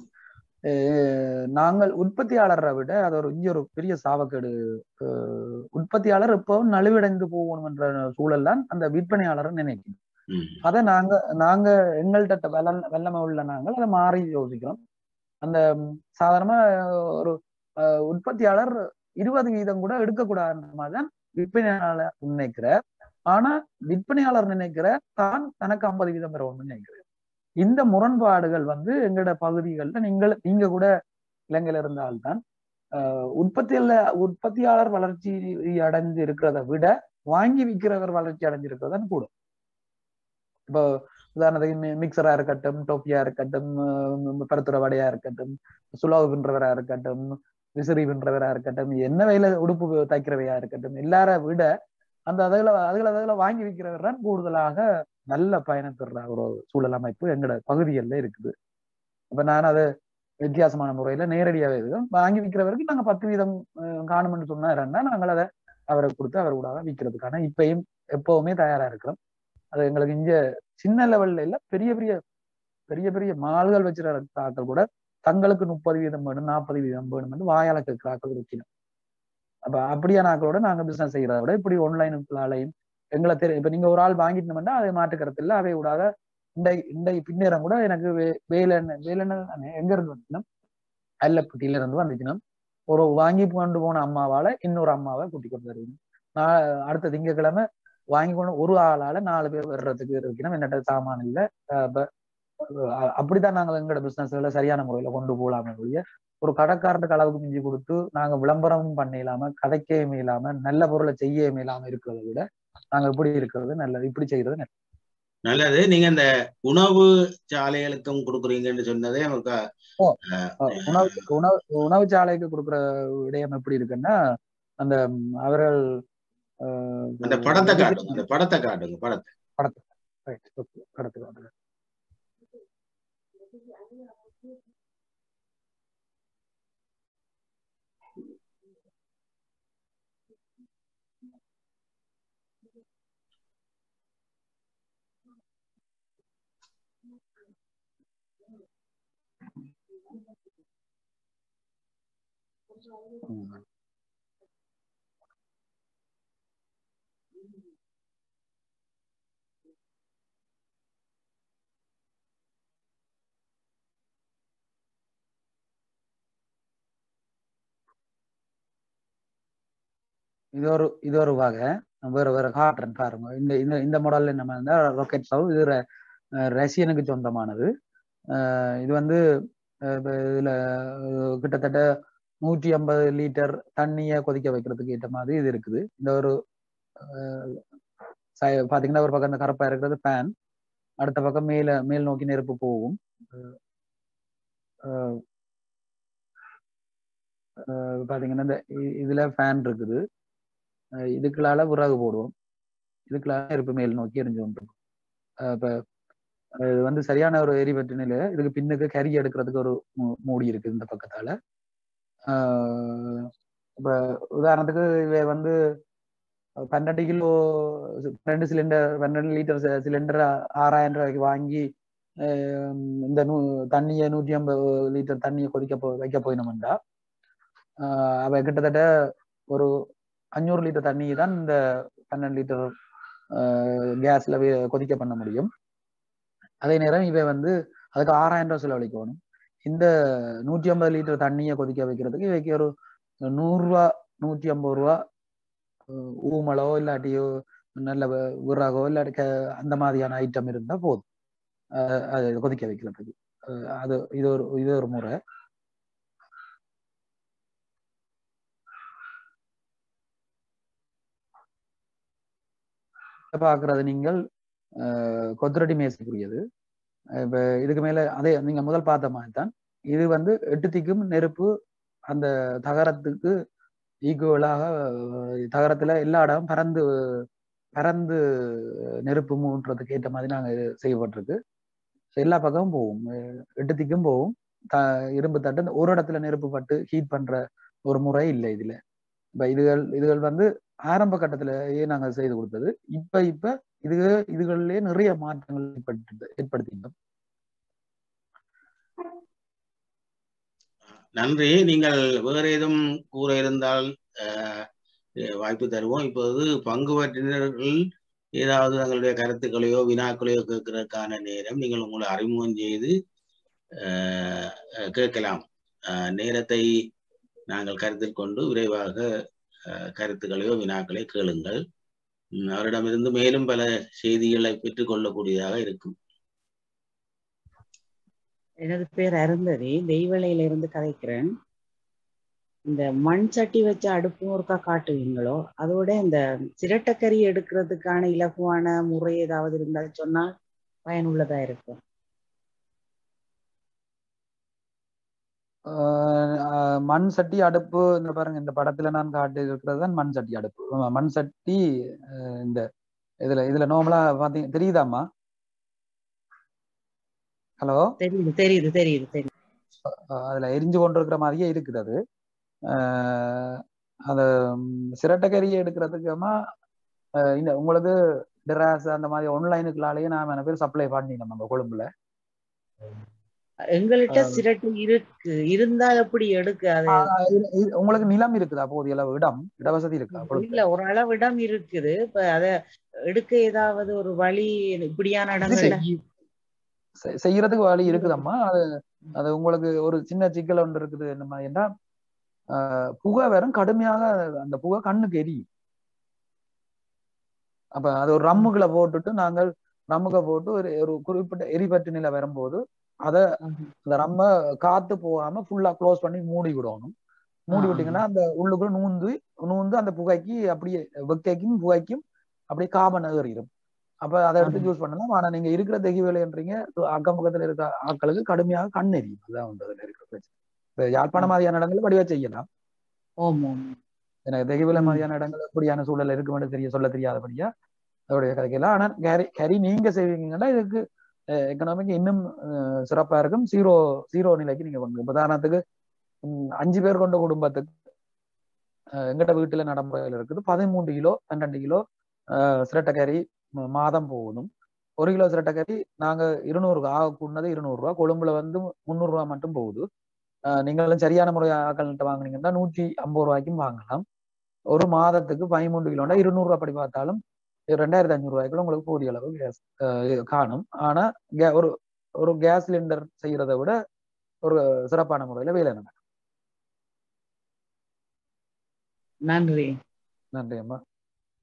அஹ் நாங்கள் உற்பத்தியாளரை விட அது ஒரு இங்க ஒரு பெரிய சாவக்கேடு அஹ் உற்பத்தியாளர் எப்பவும் நலிவடைந்து போகணும்ன்ற சூழல் தான் அந்த விற்பனையாளரை நினைக்கும் ம். அதை நாங்க நாங்க எங்கள்கிட்ட வெள்ள வெள்ளம உள்ள நாங்கள் அதை மாறி யோசிக்கிறோம் அந்த ம், சாதாரணமா ஒரு அஹ், உற்பத்தியாளர் இருபது வீதம் கூட எடுக்கக்கூடாதுன்ற மாதிரி தான் விற்பனையாளர் நினைக்கிறார் ஆனா விற்பனையாளர் நினைக்கிற தான் தனக்கு ஐம்பது வீதம் பெறணும்னு நினைக்கிறார் இந்த முரண்பாடுகள் வந்து எங்களோட பகுதிகளில் நீங்கள் நீங்க கூட இலங்கையில இருந்தால்தான் ஆஹ் உற்பத்தியில உற்பத்தியாளர் வளர்ச்சி அடைஞ்சு இருக்கிறத விட வாங்கி விற்கிறவர் வளர்ச்சி அடைஞ்சிருக்கிறது தான் கூட இப்போ உதாரணத்துக்கு மி- மிக்சரா இருக்கட்டும் டோப்பியா இருக்கட்டும் ஆஹ் பருத்துற வடையா இருக்கட்டும் சுலாவு பின்றவரா இருக்கட்டும் விசிறி பின்றவரா இருக்கட்டும் என்ன வகையில உடுப்பு தைக்கிறவையா இருக்கட்டும் எல்லார விட அந்த அதுல அதுல அதுல வாங்கி விற்கிறவர் தான் கூடுதலாக நல்ல பயணம் பெறுற ஒரு சூழல் அமைப்பு எங்களோட பகுதிகளில் இருக்குது அப்ப நான் அதை வித்தியாசமான முறையில நேரடியாவே இருக்கோம் வாங்கி விற்கிறவருக்கு நாங்க பத்து வீதம் அஹ், காணும்னு சொன்னாருன்னா நாங்கள் அதை அவரை கொடுத்து அவர் கூட விற்கிறதுக்கான இப்பயும் எப்பவுமே தயாரா இருக்கிறோம் அது எங்களுக்கு இங்க சின்ன லெவல்ல இல்ல பெரிய பெரிய பெரிய பெரிய மால்கள் வச்சிருக்கிற ஆட்கள் கூட தங்களுக்கு முப்பது வீதம் வேணும் நாற்பது வீதம் வேணும் வாயால கேட்கிற ஆட்கள் இருக்கணும் அப்ப அப்படியான ஆட்களோட நாங்க பிசினஸ் செய்யறத விட இப்படி ஆன்லைனுக்குள்ளாலையும் எங்களை தெரி இப்ப நீங்க ஒரு ஆள் வாங்கிட்டோம்னா அதை மாற்றுக்கிறது இல்லை அவை விடாத இண்டை இண்டை பின்னேரம் கூட எனக்கு வே- வேலன் வேலன் எங்க இருந்து வந்துச்சுன்னா அல்லப்பட்டியில இருந்து வந்துச்சுன்னா ஒரு வாங்கி கொண்டு போன அம்மாவால இன்னொரு அம்மாவை கூட்டி கொண்டு வருவீங்க நான் அடுத்த திங்கட்கிழமை வாங்கி கொண்டு ஒரு ஆளால நாலு பேர் வர்றதுக்கு இருக்கணும் என்னட்ட சாமான் இல்ல அஹ் அப்ப அஹ் அப்படித்தான் நாங்கள் எங்களோட பிசினஸ்களை சரியான முறையில கொண்டு போகலாமே ஒழிய ஒரு கடைக்காரனுக்கு அளவுக்கு மிஞ்சி கொடுத்து நாங்க விளம்பரமும் பண்ண இல்லாம கதைக்கவே இல்லாம நல்ல பொருளை செய்யவே இல்லாம இருக்கிறத விட நாங்க இப்படி இருக்கிறது நல்லது இப்படி செய்யறது நல்லது நல்லது நீங்க இந்த உணவு சாலைகளுக்கும் கொடுக்குறீங்கன்னு சொன்னதே நமக்கு ஓ. அஹ், அஹ் உணவு உணவு உணவு சாலைக்கு கொடுக்குற விடயம் எப்படி இருக்குன்னா அந்த ம், அவர்கள் அஹ், அந்த படத்தை காட்டுங்க அந்த படத்தை காட்டுங்க படத்தை Right, okay, படத்துக்கு வாங்க. ம். இது ஒரு இது ஒரு வகை வேற வேற காட்டுறேன் பாருங்க இந்த இந்த இந்த மாடல்ல நம்ம இருந்தா ராக்கெட் சவ் இது ர- அஹ் ரஷ்யனுக்கு சொந்தமானது அஹ் இது வந்து அஹ் இப்ப இதுல அஹ் கிட்டத்தட்ட நூற்றி ஐம்பது லிட்டர் தண்ணியை கொதிக்க வைக்கிறதுக்கு ஏற்ற மாதிரி இது இருக்குது இந்த ஒரு அஹ், சை- பாத்தீங்கன்னா ஒரு பக்கம் இந்த கருப்பா இருக்கிறது ஃபேன் அடுத்த பக்கம் மேல மேல் நோக்கி நெருப்பு போகும் அஹ், அஹ், அஹ் பாத்தீங்கன்னா இந்த இ- இதுல ஃபேன் இருக்குது அஹ் இதுக்குள்ளால விறகு போடுவோம் இதுக்குள்ளால நெருப்பு மேல் நோக்கி எரிஞ்சு கொண்டிருக்கும் அஹ் இப்ப அஹ் இது வந்து சரியான ஒரு எரிபட்டு நிலை இதுக்கு பின்னுக்கு கறி எடுக்கிறதுக்கு ஒரு மூ- மூடி இருக்கு இந்த பக்கத்தால ஆஹ் இப்ப உதாரணத்துக்கு இவ வந்து பன்னெண்டு கிலோ ரெண்டு சிலிண்டர் பன்னெண்டு லிட்டர் சிலிண்டர் ஆறாயிரம் ரூபாய்க்கு வாங்கி ஆஹ் இந்த நூ தண்ணியை நூற்றி ஐம்பது லிட்டர் தண்ணியை கொதிக்க போ வைக்க போயினோம்டா ஆஹ் அவ கிட்டத்தட்ட ஒரு அஞ்சூறு லிட்டர் தண்ணி தான் இந்த பன்னெண்டு லிட்டர் கேஸ்ல கொதிக்க பண்ண முடியும் அதே நேரம் இவ வந்து அதுக்கு ஆறாயிரம் ரூபாய் செலவழிக்கணும் இந்த நூற்றி ஐம்பது லிட்டர் தண்ணியை கொதிக்க வைக்கிறதுக்கு இவைக்கு ஒரு நூறு ரூபா நூற்றி ஐம்பது ரூபா அஹ் ஊமலோ இல்லாட்டியோ நல்ல வி- விறகோ இல்லாட்டி க- அந்த மாதிரியான ஐட்டம் இருந்தா போதும் அஹ் அது கொதிக்க வைக்கிறதுக்கு அஹ் அது இது ஒரு இது ஒரு முறை இப்ப பார்க்கிறது நீங்கள் அஹ் கொத்தரடி மேசைக்குரியது இப்ப இதுக்கு மேல அதே நீங்க முதல் பார்த்த மாதிரி தான் இது வந்து எட்டு திக்கும் நெருப்பு அந்த தகரத்துக்கு ஈக்குவலாக தகரத்துல எல்லா இடமும் பறந்து பறந்து நெருப்பு மூன்றதுக்கு ஏற்ற மாதிரி நாங்க இது செய்யப்பட்டிருக்கு எல்லா பக்கமும் போகும் அஹ் எட்டு திக்கும் போகும் த இரும்பு தட்டு இந்த ஒரு இடத்துல நெருப்பு பட்டு ஹீட் பண்ற ஒரு முறை இல்லை இதுல இப்ப இதுகள் இதுகள் வந்து ஆரம்ப கட்டத்திலேயே நாங்க செய்து கொடுத்தது இப்ப இப்ப இது இதுகளிலேயே நிறைய மாற்றங்கள் ஏற்பட்டு ஏற்படுத்தினோம் நன்றி நீங்கள் வேறு ஏதும் கூற இருந்தால் அஹ், அஹ், வாய்ப்பு தருவோம் இப்போது பங்கு பற்றினர்கள் ஏதாவது தங்களுடைய கருத்துக்களையோ வினாக்களையோ கேட்கறதுக்கான நேரம் நீங்கள் உங்களை அறிமுகம் செய்து அஹ், அஹ், கேட்கலாம் அஹ், நேரத்தை நாங்கள் கருத்தில் கொண்டு விரைவாக அஹ், கருத்துக்களையோ வினாக்களை கேளுங்கள் உம், அவரிடமிருந்து மேலும் பல செய்திகளை பெற்றுக்கொள்ளக்கூடியதாக இருக்கும் எனது பேர் அருந்ததி தெய்வலையில இருந்து கதைக்கிறேன் இந்த மண் சட்டி வச்ச அடுப்பும் ஒருக்கா காட்டுவீங்களோ அதோட இந்த சிரட்டக்கறி எடுக்கிறதுக்கான இலகுவான முறை ஏதாவது இருந்தால் சொன்னால் பயனுள்ளதா இருக்கும் ஆஹ் ஆஹ் மண் சட்டி அடுப்பு இந்த பாருங்க இந்த படத்துல நான் காட்டி இருக்கிறது தான் மண் சட்டி அடுப்பு ஆமா, மண் சட்டி ஆஹ் இந்த இதுல இதுல நார்மலா பாத்தீங்க தெரியுதாம்மா ஹலோ தெரியுது தெரியுது தெரியுது தெரியுது அதுல எரிஞ்சு கொண்டிருக்கிற மாதிரியே இருக்குது அது ஆஹ் அந்த ம், சிரட்டைக்கறியை எடுக்கிறதுக்குமா ஆஹ் இந்த உங்களுக்கு டிராஸ் அந்த மாதிரி ஆன்லைனுக்குள்ளாலேயே நான் நிறைய பேர் சப்ளை பண்ணினோம் நம்ம கொழும்புல எங்கள்கிட்ட ஆஹ் சிரட்டு இருக்கு இருந்தால் எப்படி எடுக்க அது ஆஹ் இது- இது- உங்களுக்கு நிலம் இருக்குதா போதிய அளவு இடம் இடவசதி இருக்கா கொழும்புல இல்ல ஒரு அளவிடம் இருக்குது இப்ப அத எடுக்க ஏதாவது ஒரு வழி இப்படியான இது இடங்கள்ல செய்- செய்- செய்யறதுக்கு வழி இருக்குதம்மா அது அது உங்களுக்கு ஒரு சின்ன சிக்கல் ஒன்று இருக்குது என்ன மாதிரின்னா ஆஹ் புகை வெறும் கடுமையாக அந்த புகை கண்ணுக்கு எரியும் அப்ப அது ஒரு ரம்முக்குள்ள போட்டுட்டு நாங்கள் ரம்முக்க போட்டு ஒரு ஒரு குறிப்பிட்ட எரிபட்டு நிலை வரும்போது அத ஆஹ் அந்த ரம்ம காத்து போகாம ஃபுல்லா க்ளோஸ் பண்ணி மூடி விடணும் மூடி ஆஹ் விட்டீங்கன்னா அந்த உள்ளுக்குள்ள நூந்து நூந்து அந்த புகைக்கு அப்படியே வெக்கைக்கும் புகைக்கும் அப்படியே காமன் ஏறிடும் அப்ப அதை எடுத்து ஆஹ் யூஸ் பண்ணலாம் ஆனா நீங்க இருக்கிற தெகி வேலைன்றீங்க அக்கம் பக்கத்துல இருக்க ஆட்களுக்கு கடுமையாக கண் எரியும் அதுதான் வந்து அதுல இருக்கிற பிரச்சனை இப்ப யாழ்ப்பாணம் மாதிரியான இடங்கள்ல வடிவா செய்யலாம் ஓம் ஓம் எனக்கு தெகிவில ம். மாதிரியான இடங்கள் எப்படியான சூழல் இருக்குமென்னு தெரிய சொல்ல தெரியாதபடியா அதோடைய கதைக்கலாம் ஆனா கரி கறி நீங்க செய்வீங்கன்னா இதுக்கு எக்கனாமிக் இன்னும் அஹ், சிறப்பா இருக்கும் ஜீரோ ஜீரோ நிலைக்கு நீங்க கொண்டு உதாரணத்துக்கு ம், அஞ்சு பேர் கொண்ட குடும்பத்துக்கு அஹ், எங்கட வீட்டுல நடைமுறையில் இருக்குது பதிமூன்று கிலோ பன்னெண்டு கிலோ அஹ், சிரட்டைக்கறி ம- மாதம் போகணும் ஒரு கிலோ சிரட்டைக்கறி நாங்க இருநூறு ஆக கூடது இருநூறு ரூபா கொழும்புல வந்து முந்நூறு ரூபா மட்டும் போகுது அஹ், நீங்களும் சரியான முறை ஆக்கள்கிட்ட வாங்குனீங்கன்னா நூற்றி ஐம்பது ரூபாய்க்கும் வாங்கலாம் ஒரு மாதத்துக்கு பதிமூன்று கிலோண்டா இருநூறு ரூபாய் படி பார்த்தாலும் ரெண்டாயிரத்தி அஞ்சூறு ரூபாய்க்குள்ள உங்களுக்கு போதிய அளவு கேஸ் காணும் ஆனா கே- ஒரு ஒரு கேஸ் சிலிண்டர் செய்யறதை விட ஒரு சிறப்பான முறையில வேலை நடக்கும் நன்றி நன்றி அம்மா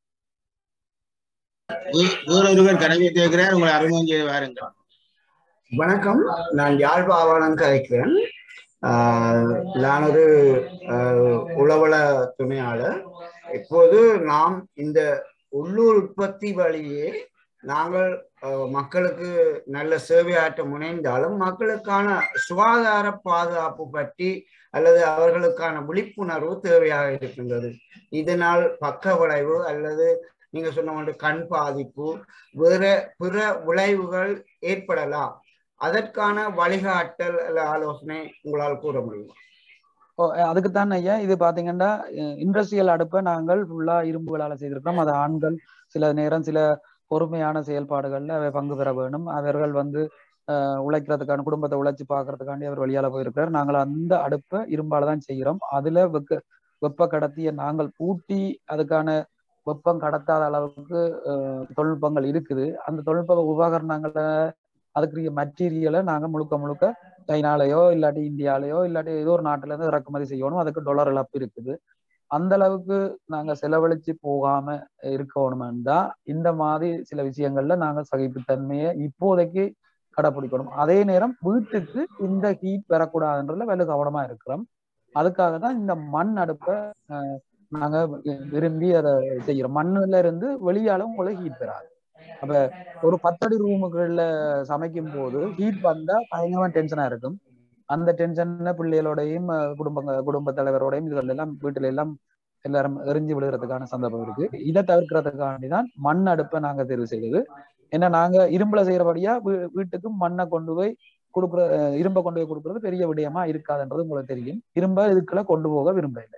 வே- வேறொருவர் கடமை கேட்கிறார் உங்களை அறிமுகம் செய்து வாருங்கள் வணக்கம் நான் யாழ்ப்பாணம் கலைக்கிறேன் ஆஹ் நான் ஒரு ஆஹ் உளவள துணையாளர் இப்போது நாம் இந்த உள்ளூர் உற்பத்தி வழியே நாங்கள் ஆஹ் மக்களுக்கு நல்ல சேவையாற்ற முனைந்தாலும் மக்களுக்கான சுகாதார பாதுகாப்பு பற்றி அல்லது அவர்களுக்கான விழிப்புணர்வு தேவையாக இருக்கின்றது இதனால் பக்க விளைவு அல்லது நீங்க சொன்ன மாதிரி கண் பாதிப்பு வேற பிற விளைவுகள் ஏற்படலாம் அதற்கான வழிகாட்டல் அல்ல ஆலோசனை உங்களால் கூற முடியுமா ஓ, அதுக்குத்தான் ஐயா இது பாத்தீங்கன்னா இண்டஸ்ட்ரியல் அடுப்பை நாங்கள் ஃபுல்லா இரும்புகளால செய்திருக்கிறோம் அது ஆண்கள் சில நேரம் சில பொறுமையான செயல்பாடுகள்ல அவை பங்கு பெற வேணும் அவர்கள் வந்து அஹ், உழைக்கிறதுக்கான குடும்பத்தை உழைச்சு பார்க்கறதுக்காண்டி அவர் வெளியால போயிருக்கிறார் நாங்கள் அந்த அடுப்பை இரும்பால தான் செய்கிறோம் அதுல வெக்க வெப்ப கடத்திய நாங்கள் பூட்டி அதுக்கான வெப்பம் கடத்தாத அளவுக்கு அஹ், தொழில்நுட்பங்கள் இருக்குது அந்த தொழில்நுட்ப உபகரணங்களை அதுக்குரிய மெட்டீரியலை நாங்க முழுக்க முழுக்க சைனாலயோ இல்லாட்டி இந்தியாலயோ இல்லாட்டி ஏதோ ஒரு நாட்டுல இருந்து இறக்குமதி செய்யணும் அதுக்கு டொலர் இழப்பு இருக்குது அந்த அளவுக்கு நாங்க செலவழிச்சு போகாம இருக்கணும்னா இந்த மாதிரி சில விஷயங்கள்ல நாங்க சகிப்புத்தன்மையை இப்போதைக்கு கடைபிடிக்கணும் அதே நேரம் வீட்டுக்கு இந்த ஹீட் வரக்கூடாதுன்றதுல வெகு கவனமா இருக்கிறோம் அதுக்காக தான் இந்த மண் அடுப்பை அஹ், நாங்க விரும்பி அதை செய்யறோம் மண்ணுல இருந்து வெளியால உங்களுக்கு ஹீட் வராது அப்ப ஒரு பத்தடி ரூமுக்குள்ள சமைக்கும் போது ஹீட் வந்தா பயங்கரமா டென்ஷனா இருக்கும் அந்த டென்ஷன்ல பிள்ளைகளோடையும் அஹ், குடும்ப குடும்ப தலைவரோடையும் இதுகள் எல்லாம் வீட்டுல எல்லாம் எல்லாரும் எரிஞ்சு விழுகிறதுக்கான சந்தர்ப்பம் இருக்கு இதை தவிர்க்கிறதுக்காண்டி தான் மண் அடுப்பை நாங்க தேர்வு செய்தது ஏன்னா நாங்க இரும்புல செய்யறபடியா வீ- வீட்டுக்கு மண்ணை கொண்டு போய் கொடுக்குற அஹ், இரும்பை கொண்டு போய் கொடுக்கறது பெரிய விடயமா இருக்காதுன்றது உங்களுக்கு தெரியும் இரும்ப இதுக்குள்ள கொண்டு போக விரும்ப இல்லை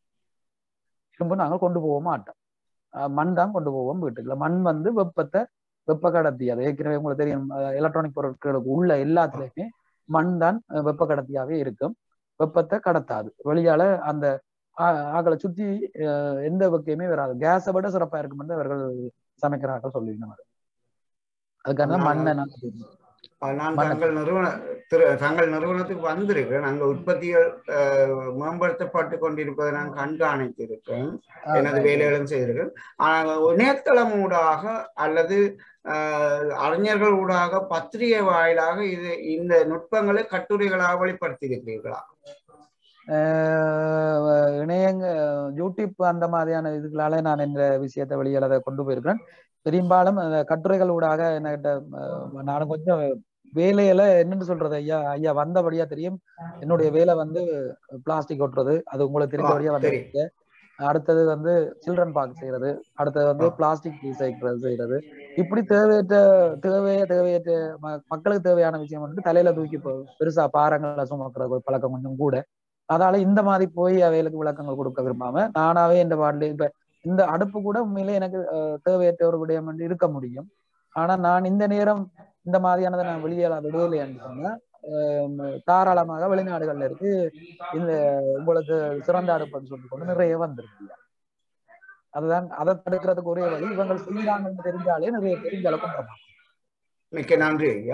இரும்பு நாங்கள் கொண்டு போக மாட்டோம் அஹ், மண் தான் கொண்டு போவோம் வீட்டுக்குள்ள மண் வந்து வெப்பத்தை வெப்ப கடத்தி அது ஏற்கனவே உங்களுக்கு தெரியும் எலக்ட்ரானிக் பொருட்களுக்கு உள்ள எல்லாத்துலயுமே மண் தான் அஹ், வெப்ப கடத்தியாவே இருக்கும் வெப்பத்தை கடத்தாது வெளியால அந்த ஆ- ஆக்களை சுத்தி அஹ், எந்த வெக்கையுமே வராது கேஸை விட சிறப்பா இருக்கும்னு அவர்கள் சமைக்கிறார்கள் சொல்லியிருந்தாங்க அதுக்காக தான் மண்ணை நான் சொல்லியிருந்தேன். ஆஹ் நான் மன்ன- தங்கள் நிறுவன திரு தங்கள் நிறுவனத்துக்கு வந்திருக்கிறேன் அங்க உற்பத்திகள் ஆஹ், மேம்படுத்தப்பட்டு கொண்டிருப்பதை நான் கண்காணித்திருக்கேன் எனது வேலைகளும் செய்திருக்கேன் ஆனால் இணையதளம் ஊடாக அல்லது ஆஹ், அறிஞர்கள் ஊடாக பத்திரிகை வாயிலாக இது இந்த நுட்பங்களை கட்டுரைகளாக வெளிப்படுத்தியிருக்கிறீர்களா அஹ் இணையங்க யூடியூப் அந்த மாதிரியான இதுகளால நான் இந்த விஷயத்தை வெளியில அதை கொண்டு போயிருக்கிறேன் பெரும்பாலும் அந்த கட்டுரைகள் ஊடாக என்கிட்ட அஹ், நானும் கொஞ்சம் வேலையில என்னன்னு சொல்றது ஐயா ஐயா வந்தபடியா தெரியும் என்னுடைய வேலை வந்து பிளாஸ்டிக் ஒட்டுறது அது உங்களுக்கு தெரிஞ்சபடியா சரி. வந்து அடுத்தது வந்து சில்ட்ரன் பார்க் செய்யறது அடுத்தது வந்து ஆ. பிளாஸ்டிக் ரீசைக்கிள் செய்யறது இப்படி தேவையற்ற தேவைய தேவையற்ற ம- மக்களுக்கு தேவையான விஷயம் வந்து தலையில தூக்கி போ- பெருசா பாரங்களை சுமக்கிற ஒரு பழக்கம் கொஞ்சம் கூட அதால இந்த மாதிரி போய் அவைகளுக்கு விளக்கங்கள் கொடுக்க விரும்பாம நானாவே இந்த பாடல இப்ப இந்த அடுப்பு கூட உண்மையிலே எனக்கு அஹ், தேவையற்ற ஒரு விடயம் என்று இருக்க முடியும் ஆனா நான் இந்த நேரம் இந்த மாதிரியானதை நான் வெளியே விடுதலைன்னு சொன்னா அஹ், தாராளமாக வெளிநாடுகள்ல இருக்கு இந்த உங்களுக்கு சிறந்த அடுப்புன்னு சொல்லி கொண்டு நிறைய வந்திருக்கு அதுதான் அதை தடுக்கிறதுக்கு ஒரே வழி இவங்க செய்யறாங்கன்னு தெரிஞ்சாலே நிறைய தெரிஞ்ச அளவுக்கு பண்றாங்க. மிக்க நன்றி ஐயா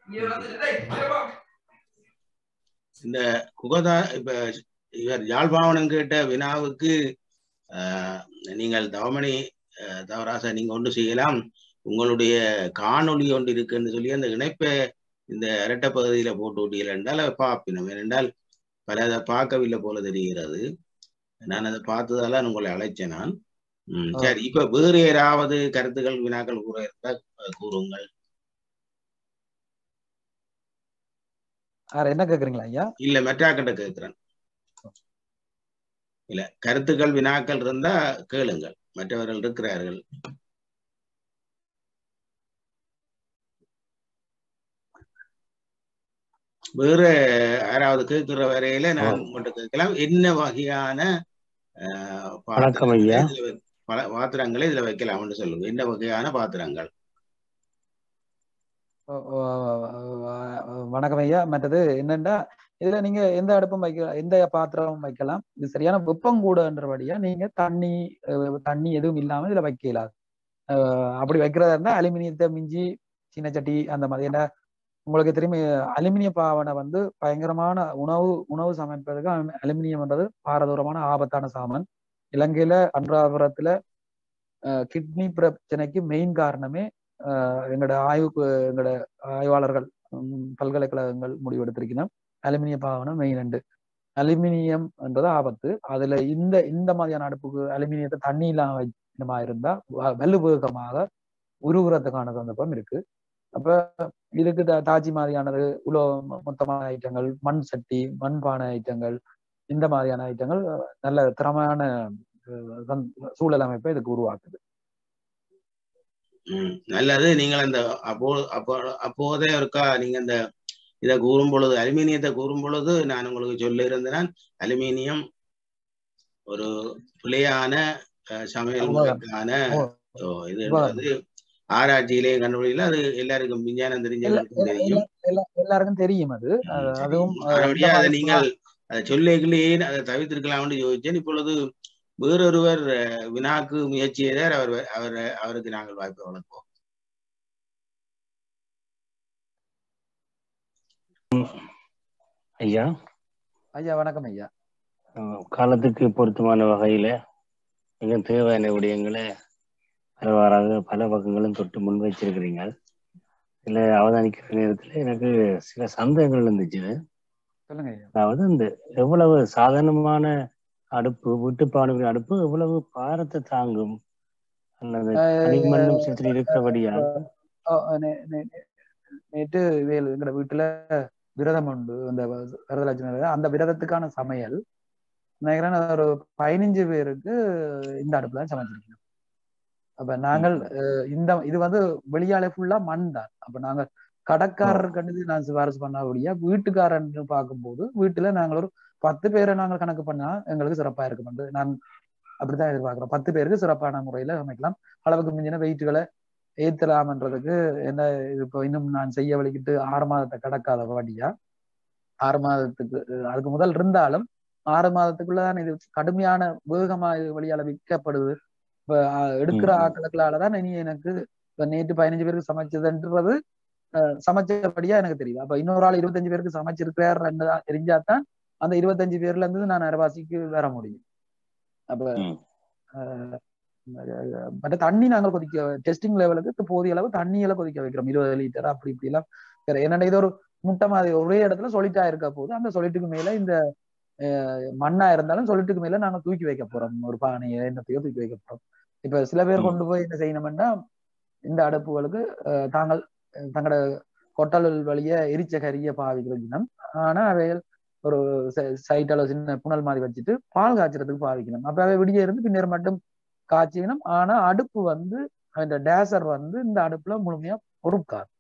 இந்த குகதா இப்ப இவர் யாழ்ப்பாணம் கேட்ட வினாவுக்கு ஆஹ், நீங்கள் தவமணி ஆஹ், தவராச நீங்க ஒன்று செய்யலாம் உங்களுடைய காணொளி ஒன்று இருக்குன்னு சொல்லி அந்த இணைப்பை இந்த இரட்டை பகுதியில போட்டு விட்டீர்கள் என்றால் அதை பார்ப்பினோம் ஏனென்றால் பல அதை பார்க்கவில்லை போல தெரிகிறது நான் அதை பார்த்ததால உங்களை அழைச்சேன் நான் ம், ஆ. சரி இப்ப வேறு யாராவது கருத்துக்கள் வினாக்கள் கூற இருந்தால் அஹ், கூறுங்கள் வேற என்ன கேக்குறீங்களா ஐயா இல்ல மெட்ராக்கிட்ட கேட்கிறேன் இல்ல கருத்துக்கள் வினாக்கள் இருந்தா கேளுங்கள் மற்றவர்கள் இருக்கிறார்கள் வேற யாராவது கேட்கிற வரையில நான் உங்கள்கிட்ட கேட்கலாம் என்ன வகையான ஆஹ், வணக்கம் ஐயா. பாத்திரங்களை இதுல வை- பல பாத்திரங்களை இதுல வைக்கலாம்னு சொல்லுங்க என்ன வகையான பாத்திரங்கள் ஓ, ஓ, ஓ, வணக்கம் ஐயா மற்றது என்னன்னா இதுல நீங்க எந்த அடுப்பும் வைக்கலாம் எந்த பாத்திரமும் வைக்கலாம் இது சரியான வெப்பம் கூடன்றபடியா நீங்க தண்ணி அஹ், தண்ணி எதுவும் இல்லாம இதுல வைக்கலாம் அஹ், அப்படி வைக்கிறதா இருந்தா அலுமினியத்தை மிஞ்சி சின்ன சட்டி அந்த மாதிரி ஏன்னா உங்களுக்கு தெரியும் அலுமினிய பாவனை வந்து பயங்கரமான உணவு உணவு சமைப்பதற்கு அலு- அலுமினியம்ன்றது பாரதூரமான ஆபத்தான சாமான் இலங்கையில அன்றாபுரத்துல கிட்னி பிரச்சனைக்கு மெயின் காரணமே அஹ், எங்களோட ஆய்வுக்கு எங்களோட ஆய்வாளர்கள் உம், பல்கலைக்கழகங்கள் முடிவெடுத்திருக்கணும் அலுமினிய பாவனை மெயின் ரெண்டு அலுமினியம் என்றது ஆபத்து அதுல இந்த இந்த மாதிரியான அடுப்புக்கு அலுமினியத்தை தண்ணி இல்லாம வைக்கணுமா இருந்தா வ- வலுவேகமாக உருகுறதுக்கான சந்தர்ப்பம் இருக்கு அப்ப இதுக்கு தா- தாஜி மாதிரியானது உலோ மொத்தமான ஐட்டங்கள் மண் சட்டி மண்பானை ஐட்டங்கள் இந்த மாதிரியான ஐட்டங்கள் நல்ல திறமையான அஹ், சந்- சூழல் அமைப்பை இதுக்கு உருவாக்குது ம், நல்லது நீங்கள் அந்த அப்போ அப்போ அப்போதே இருக்கா நீங்க அந்த இதை கூறும் பொழுது அலுமினியத்தை கூறும் பொழுது நான் உங்களுக்கு சொல்ல இருந்தேன் அலுமினியம் ஒரு பிழையான அஹ், சமையல் முறைக்கான ஓ. ஓ, இது என்பது ஆராய்ச்சியிலே கண்டுபிடிக்கல அது எல்லாருக்கும் விஞ்ஞானம் தெரிஞ்சவங்களுக்கும் தெரியும் எல்லா- எல்லாருக்கும் தெரியும் அது அது- சரி. அதுவும் அஹ், மறுபடியும் இந்த அதை மாதிரி நீங்கள் அதை சொல்லிக்கலையே அதை தவிர்த்திருக்கலாம்னு யோசிச்சேன் இப்பொழுது வேறொருவர் அஹ், வினாக்கு முயற்சி செய்தார் அவர் அவர் அவருக்கு நாங்கள் வாய்ப்பு வழங்குவோம் ஐயா ஐயா வணக்கம் ஐயா அஹ் காலத்துக்கு பொருத்தமான வகையில மிக தேவையான விடயங்களை பலவாறாக பல பக்கங்களும் தொட்டு முன் வச்சிருக்கிறீங்க இதுல அவதானிக்கிற நேரத்துல எனக்கு சில சந்தேகங்கள் இருந்துச்சு சொல்லுங்க ஐயா அதாவது இந்த எவ்வளவு சாதாரணமான அடுப்பு வீட்டு பாடுகிற அடுப்பு எவ்வளவு பாரத்தை தாங்கும் அல்லது களிமண்ணும் சேர்த்து இருக்கிறபடியா ஓ, நே- நே- நே- நேற்று வேலு எங்கட வீட்டுல விரதம் உண்டு அந்த விரதலட்சுமி விரதம். அந்த விரதத்துக்கான சமையல் நினைக்கிறேன் ஒரு பதினஞ்சு பேருக்கு இந்த அடுப்புல தான் சமைச்சிருக்கோம் அப்ப நாங்கள் அஹ், இந்த இது வந்து வெளியாலே ஃபுல்லா மண் தான் அப்ப நாங்க கடைக்காரர் கண்டு நான் சிபாரிசு பண்ணபடியா வீட்டுக்காரன்னு பார்க்கும்போது வீட்டுல நாங்கள் ஒரு பத்து பேரை நாங்கள் கணக்கு பண்ணா எங்களுக்கு சிறப்பா இருக்கும் நான் அப்படித்தான் எதிர்பார்க்கிறோம் பத்து பேருக்கு சிறப்பான முறையில சமைக்கலாம் அளவுக்கு மிஞ்சின வெயிட்டுகளை ஏத்தலாம்ன்றதுக்கு என்ன இது இப்போ இன்னும் நான் செய்ய வலிக்கிட்டு ஆறு மாதத்தை கடக்காத வாடியா ஆறு மாதத்துக்கு அஹ், அதுக்கு முதல் இருந்தாலும் ஆறு மாதத்துக்குள்ளதான் இது கடுமையான வேகமா இது வழியால விற்கப்படுது இப்ப அஹ், எடுக்கிற ம். ஆட்களுக்களாலதான் இனி எனக்கு இப்ப நேற்று பதினஞ்சு பேருக்கு சமைச்சதுன்றது அஹ், சமைச்சபடியா எனக்கு தெரியுது அப்ப இன்னொரு ஆள் இருபத்தஞ்சு பேருக்கு சமைச்சிருக்கிறார் தெரிஞ்சாதான் அந்த இருபத்தஞ்சு பேர்ல இருந்து நான் அரைவாசிக்கு வர முடியும் அப்ப ம். அஹ், மற்ற தண்ணி நாங்கள் கொதிக்க டெஸ்டிங் லெவலுக்கு போதிய அளவு தண்ணியில கொதிக்க வைக்கிறோம் இருபது லிட்டர் அப்படி இப்படி எல்லாம் வேற என்னடா இது ஒரு முட்டை மாதிரி ஒரே இடத்துல சொலிட்டா இருக்க போது அந்த சொலிட்டுக்கு மேல இந்த அஹ், மண்ணா இருந்தாலும் சொலிட்டுக்கு மேல நாங்க தூக்கி வைக்க போறோம் ஒரு பானையை என்னத்தையோ தூக்கி வைக்க போறோம் இப்ப சில பேர் ம். கொண்டு போய் என்ன செய்யணும்னா இந்த அடுப்புகளுக்கு அஹ், தாங்கள் அஹ், தங்களோட கொட்டல் வழிய எரிச்ச கரிய பாவிக்கணும் ஆனா அவைகள் ஒரு சைட் அளவு சின்ன புனல் மாதிரி வச்சுட்டு பால் காய்ச்சறதுக்கு பாவிக்கணும் அப்ப அவை விடிய இருந்து பின்னர் மட்டும் காய்ச்சிக்கணும் ஆனா அடுப்பு வந்து அந்த டேசர் வந்து இந்த அடுப்புல முழுமையா பொறுக்காது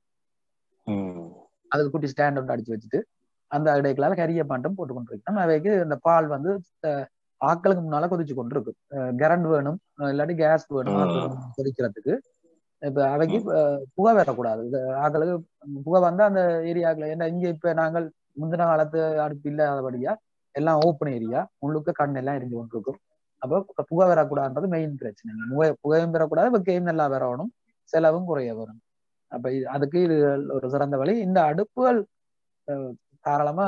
ம். அதுக்கு குட்டி ஸ்டாண்ட் ஒன்று அடிச்சு வச்சுட்டு அந்த இடைக்கலால கரிய பாட்டம் போட்டு கொண்டு இருக்கணும் அவைக்கு இந்த பால் வந்து அஹ், ஆட்களுக்கு முன்னால கொதிச்சு கொண்டு இருக்கு கரண்ட் வேணும் அஹ் இல்லாட்டி கேஸ் வேணும் ஆ. ஆட்கள் கொதிக்கிறதுக்கு இப்ப அவைக்கு அஹ், புகை வரக்கூடாது இது ஆட்களுக்கு புகை வந்தா அந்த ஏரியாக்கள் ஏன்னா இங்க இப்ப நாங்கள் முந்தின காலத்து அடுப்பு இல்லாதபடியா எல்லாம் ஓப்பன் ஏரியா உள்ளுக்கு கண் எல்லாம் எரிஞ்சு கொண்டு இருக்கும் அப்ப புகை வரக்கூடாதுன்றது மெயின் பிரச்சனை புகை புகையும் பெறக்கூடாது வெக்கையும் நல்லா வரணும் செலவும் குறைய வரும் அப்ப இது அதுக்கு இது ஒரு சிறந்த வழி இந்த அடுப்புகள் அஹ், தாராளமா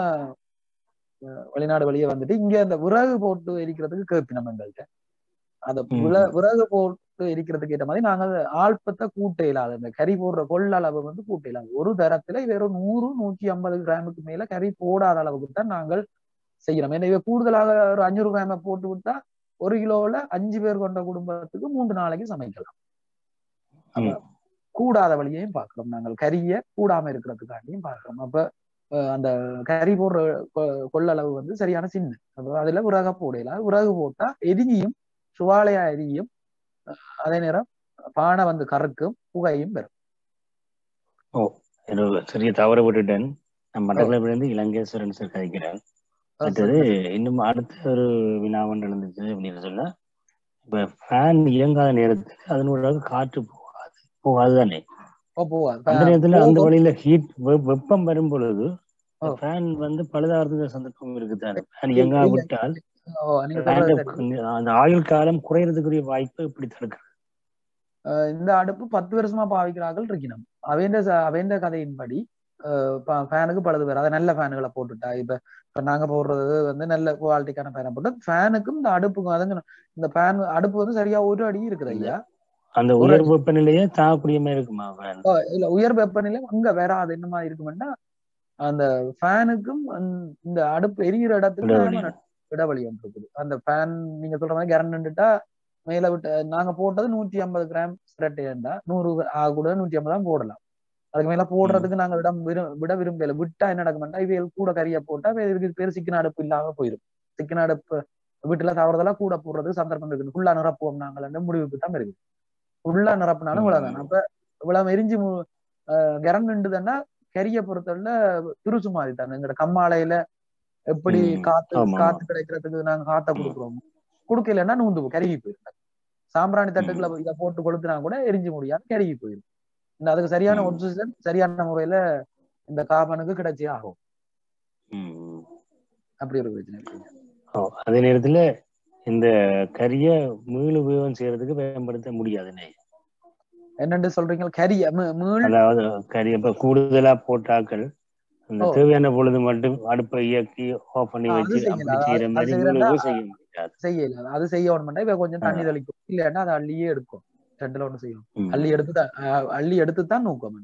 அஹ், வெளிநாடு வழியே வந்துட்டு இங்க அந்த விறகு போட்டு எரிக்கிறதுக்கு கேட்பினம் எங்கள்கிட்ட அந்த ம். வில- விறகு போட்டு எரிக்கிறதுக்கு ஏற்ற மாதிரி நாங்க ஆழ்பத்தை கூட்ட இல்லாத இந்த கறி போடுற கொள்ளளவு வந்து கூட்ட இல்லாது ஒரு தரத்துல வெறும் நூறு நூற்றி ஐம்பது கிராமுக்கு மேல கறி போடாத அளவுக்கு தான் நாங்கள் செய்யறோம் ஏன்னா இவ கூடுதலாக ஒரு அஞ்சூறு கிராம போட்டு விட்டா ஒரு கிலோவுல அஞ்சு பேர் கொண்ட குடும்பத்துக்கு மூன்று நாளைக்கு சமைக்கலாம் அப்ப ம். கூடாத வழியையும் பார்க்கிறோம் நாங்கள் கறிய கூடாம இருக்கிறதுக்காண்டியும் பார்க்கிறோம் அப்ப அஹ், அந்த கறி போடுற கொ- கொள்ளளவு வந்து சரியான சின்ன அப்ப அதுல விறக போடல விறகு போட்டா எரிஞ்சியும் சுவாலையா எரியும் அஹ், அதே நேரம் பானை வந்து கறக்கும் புகையும் பெறும் ஒரு சிறிய தவறு விட்டுட்டேன் நான் மட்டக்களப்பிலிருந்து இலங்கேஸ்வரன் சார் கதைக்கிறேன் அடுத்தது இன்னும் அடுத்த ஒரு வினாவன் நடந்துச்சு அப்படின்னு சொன்னா இப்ப ஃபேன் இயங்காத நேரத்துக்கு அதனூடாக காற்று போகாது போகாது தானே ஓ, போவாது. அந்த நேரத்துல போ- அந்த போ- வழியில ஹீட் வெப்பம் வரும் பொழுது ஓ. ஃபேன் வந்து பழுதாகிறதுக்கு சந்தர்ப்பம் இருக்குதானே ஃபேன் இல்ல, இயங்கா இல்ல. விட்டால் ஓ, நீங்க fan சொல்றது ல சரி. அந்த ஆயுள் காலம் குறையறதுக்குரிய வாய்ப்பு இப்படி தடுக்கிறது அஹ் இந்த அடுப்பு பத்து வருஷமா பாவிக்கிறார்கள் இருக்கணும் அவேண்ட ச- அவேண்ட கதையின்படி ஃபேனுக்கு பழுது வேற அதை நல்ல ஃபேனுகளை போட்டுட்டா இப்ப இப்ப நாங்க போடுறது வந்து நல்ல குவாலிட்டிக்கான ஃபேனை போட்டு ஃபேனுக்கும் இந்த அடுப்புக்கும் அதுங்க இந்த ஃபேன் அடுப்பு வந்து சரியா ஒரு அடி இருக்குது ஐயா அந்த ஒரு உயர் வெப்பநிலையே தாக்கக்கூடிய மாதிரி இருக்குமா ஃபேன் ஓ, இல்ல உயர் வெப்பநிலை அங்க வராது என்ன மாதிரி இருக்குமென்னா அந்த ஃபேனுக்கும் இந்த அடுப்பு எரியிற இடத்துக்கு இடைவெளி. ஆமா, இடைவெளி ஒன்று இருக்குது அந்த ஃபேன் நீங்க சொல்ற மாதிரி கரண்ட்டுட்டா மேல விட்டு நாங்க போட்டது நூத்தி ஐம்பது கிராம் ஸ்ப்ரெட்டேண்டா நூறு ஆக கூட நூத்தி ஐம்பது தான் போடலாம் அதுக்கு மேல போடுறதுக்கு நாங்க இடம் விரு விட விரும்பல விட்டா என்ன நடக்கும்னா இவைகள் கூட கறியை போட்டா இதுக்கு பேர் சிக்கன அடுப்பு இல்லாம போயிடும் சிக்கன அடுப்பு வீட்டுல தவறுதலா கூட போடுறதுக்கு சந்தர்ப்பம் இருக்குது ஃபுல்லா நிரப்புவோம் நாங்கள் முடிவுக்கு தான் இருக்குது ஃபுல்லா நிரப்புனாலும் இவ்வளவுதான் அப்ப இவ்வளவு எரிஞ்சு கரண்டுதுன்னா கரிய பொறுத்தவரை துருசு மாதிரி தாங்க எங்கட கம்மாலையில எப்படி ம். காத்து ஆமா. காத்து கிடைக்கிறதுக்கு நாங்க காத்த கொடுக்குறோம் கொடுக்கலன்னா நூந்து போ- கருகி போயிடும் சாம்பிராணி தட்டுக்குள்ள இதை போட்டு கொளுத்துனா கூட எரிஞ்சு முடியாது கருகி போயிடும் இந்த அதுக்கு சரியான ம். ஒப்சிஜன் சரியான முறையில இந்த காபனுக்கு கிடைச்சே ஆகும் ம், ம். அப்படி ஒரு பிரச்சனை இருக்கு. ஓ, அதே நேரத்துல இந்த கரிய மீள் உபயோகம் செய்யறதுக்கு பயன்படுத்த முடியாதுண்ணே என்னன்னு சொல்றீங்க கரிய மீ- மீள் அதாவது கரிய இப்ப கூடுதலா போட்டாக்கள் அந்த ஓ. தேவையான பொழுது மட்டும் அடுப்பை இயக்கி ஆஃப் பண்ணி ஆ, அது வச்சு செய்யலாம். அப்படி செய்யற அது மாதிரி செய்யறதா- மீள் உபயோகம் செய்ய முடியாது செய்யல அது செய்ய வேணும்னா இப்ப கொஞ்சம் தண்ணி ஆ. தெளிக்கும் இல்லைன்னா அதை அள்ளியே எடுக்கும் ரெண்டுல ஒண்ணு செய்யும் ம். அள்ளி எடுத்து தான் அஹ், அள்ளி எடுத்து தான் நூக்கம்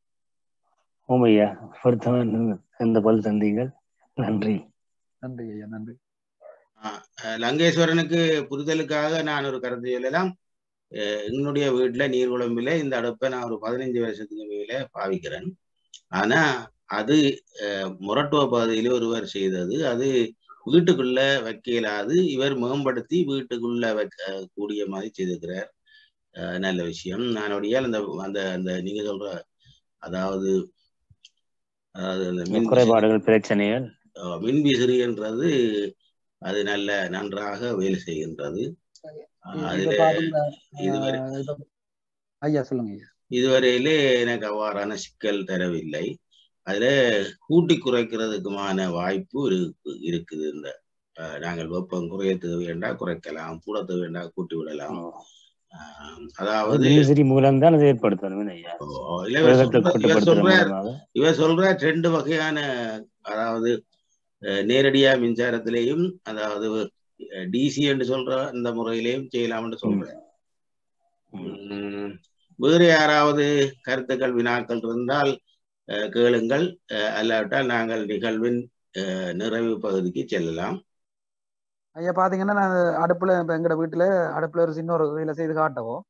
ஓமையா பொருத்தவன் இந்த பல் தந்தீங்கள் நன்றி நன்றி ஐயா நன்றி அஹ் லங்கேஸ்வரனுக்கு புரிதலுக்காக நான் ஒரு கருத்து சொல்லலாம் அஹ் என்னுடைய வீட்டுல நீர்குழம்பில இந்த அடுப்பை நான் ஒரு பதினஞ்சு வருஷத்துக்கு மேல பாவிக்கிறேன் ஆனா அது அஹ், மொரட்டுவ பகுதியில ஒருவர் செய்தது அது வீட்டுக்குள்ள வைக்க இயலாது இவர் மேம்படுத்தி வீட்டுக்குள்ள வைக்க கூடிய மாதிரி செய்திருக்கிறார் அஹ், நல்ல விஷயம் நானுடைய அந்த அந்த அந்த நீங்க சொல்ற அதாவது அதாவது அந்த மின் விசிறி- குறைபாடுகள் பிரச்சனைகள் அஹ் மின் விசிறின்றது அது நல்ல நன்றாக வேலை செய்கின்றது அஹ் இப்ப அதுல பாத்தீங்கன்னா, இதுவரை அஹ், இப்ப- ஐயா சொல்லுங்க ஐயா இதுவரையிலே எனக்கு அவ்வாறான சிக்கல் தரவில்லை அதுல கூட்டி குறைக்கிறதுக்குமான வாய்ப்பு இருக்கு இருக்குது இந்த அஹ், நாங்கள் வெப்பம் குறைய தேவையண்டா குறைக்கலாம் கூட தேவையண்டா கூட்டி விடலாம் அஹ், அதாவது மின்விசிறி மூலம் தான் அதை ஏற்படுத்தணும் ஐயா ஓ, இல்ல இவர் வேகத்தை சொல்ற- இவர் கட்டுப்படுத்துற சொல்றார் மூலமாக இவர் சொல்ற ரெண்டு வகையான அதாவது அஹ், நேரடியா மின்சாரத்திலேயும் அதாவது டிசி என்று சொல்ற அந்த முறையிலேயும் செய்யலாம் என்று சொல்றேன் ம். உம், வேறு யாராவது கருத்துக்கள் வினாக்கள் இருந்தால் அஹ், கேளுங்கள் அஹ், அல்லாவிட்டால் நாங்கள் நிகழ்வின் அஹ், நிறைவு பகுதிக்கு செல்லலாம் ஐயா பாத்தீங்கன்னா நான் அடுப்புல இப்ப எங்கட வீட்டுல அடுப்புல ஒரு சின்ன ஒரு வேலை செய்து காட்டவும்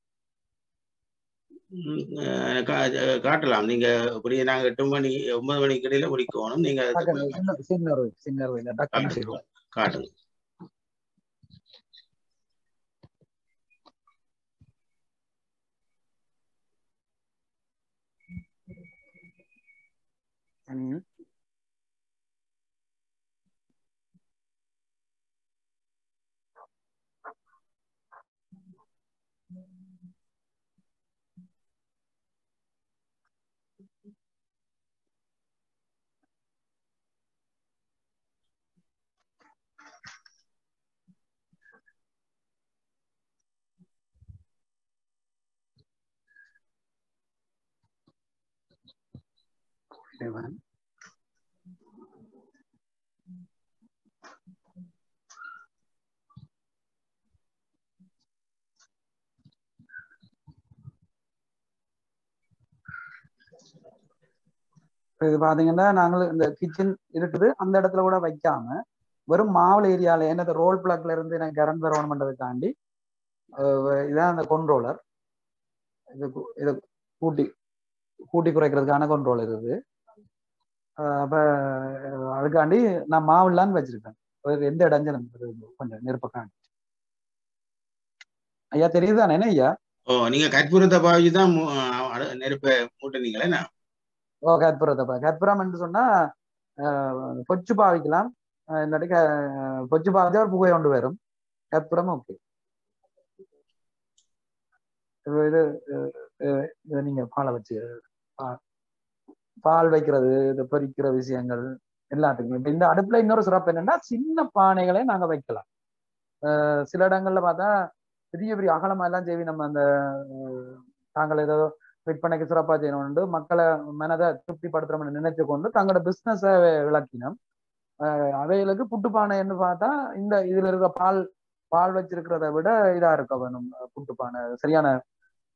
உம், அஹ், கா- காட்டலாம் நீங்க அப்படியே நாங்க எட்டு மணி ஒன்பது மணிக்கு இடையில முடிக்கணும் நீங்க அதுக்கு டக்குனு சின்ன சின்ன ஒரு சின்ன ஒரு வேலை டக்குன்னு காட்டுங்க செய்வோம் காட்டுங்க ம். இவன். இது பாத்தீங்கன்னா நாங்கள் இந்த கிச்சன் இருக்குது அந்த இடத்துல கூட வைக்காம வெறும் மாவுல ஏரியால ஏன்னா இந்த ரோல் பிளாக்ல இருந்து எனக்கு கரண்ட் வரணும் பண்றதுக்காண்டி அஹ் இதான் அந்த கொண்ட்ரோலர் இது கு- இதை கூட்டி கூட்டி குறைக்கிறதுக்கான கொண்ட்ரோலர் இது அஹ் அப்ப அஹ் அதுக்காண்டி நான் மாவுலான்னு வச்சிருக்கேன் ஒரு எந்த இடைஞ்சலும் இருக்குது கொஞ்சம் நெருப்பக்காண்டி ஐயா தெரியுதானே என்ன ஐயா ஓ நீங்க கற்பூரத்தை பாவிச்சு தான் மு- அஹ், நெருப்பை மூட்டினீங்களே என்ன ஓ கற்பூரத்தை பா கற்பூரம் என்று சொன்னா அஹ், பொச்சு பாவிக்கலாம் அஹ் இல்லாட்டி க- பொச்சு பாவிச்சா ஒரு புகை கொண்டு வரும் கற்பூரம் ஓகே இது இது அஹ், இது நீங்க பாலை வச்சு பா- பால் வைக்கிறது இது பொரிக்கிற விஷயங்கள் எல்லாத்துக்குமே இப்ப இந்த அடுப்புல இன்னொரு சிறப்பு என்னன்னா சின்ன பானைகளை நாங்க வைக்கலாம் அஹ் சில இடங்கள்ல பார்த்தா பெரிய பெரிய அகலமா எல்லாம் செய்வி நம்ம அந்த அஹ், தாங்கள் ஏதோ விற்பனைக்கு சிறப்பா செய்யணும்னு மக்களை மனதை திருப்திப்படுத்துறோம்னு நினைச்சு கொண்டு தங்களோட பிசினஸ விளக்கினோம் அஹ் அவைகளுக்கு புட்டு பானைன்னு பார்த்தா இந்த இதுல இருக்கிற பால் பால் வச்சிருக்கிறத விட இதா இருக்க வேணும் புட்டு பானை சரியான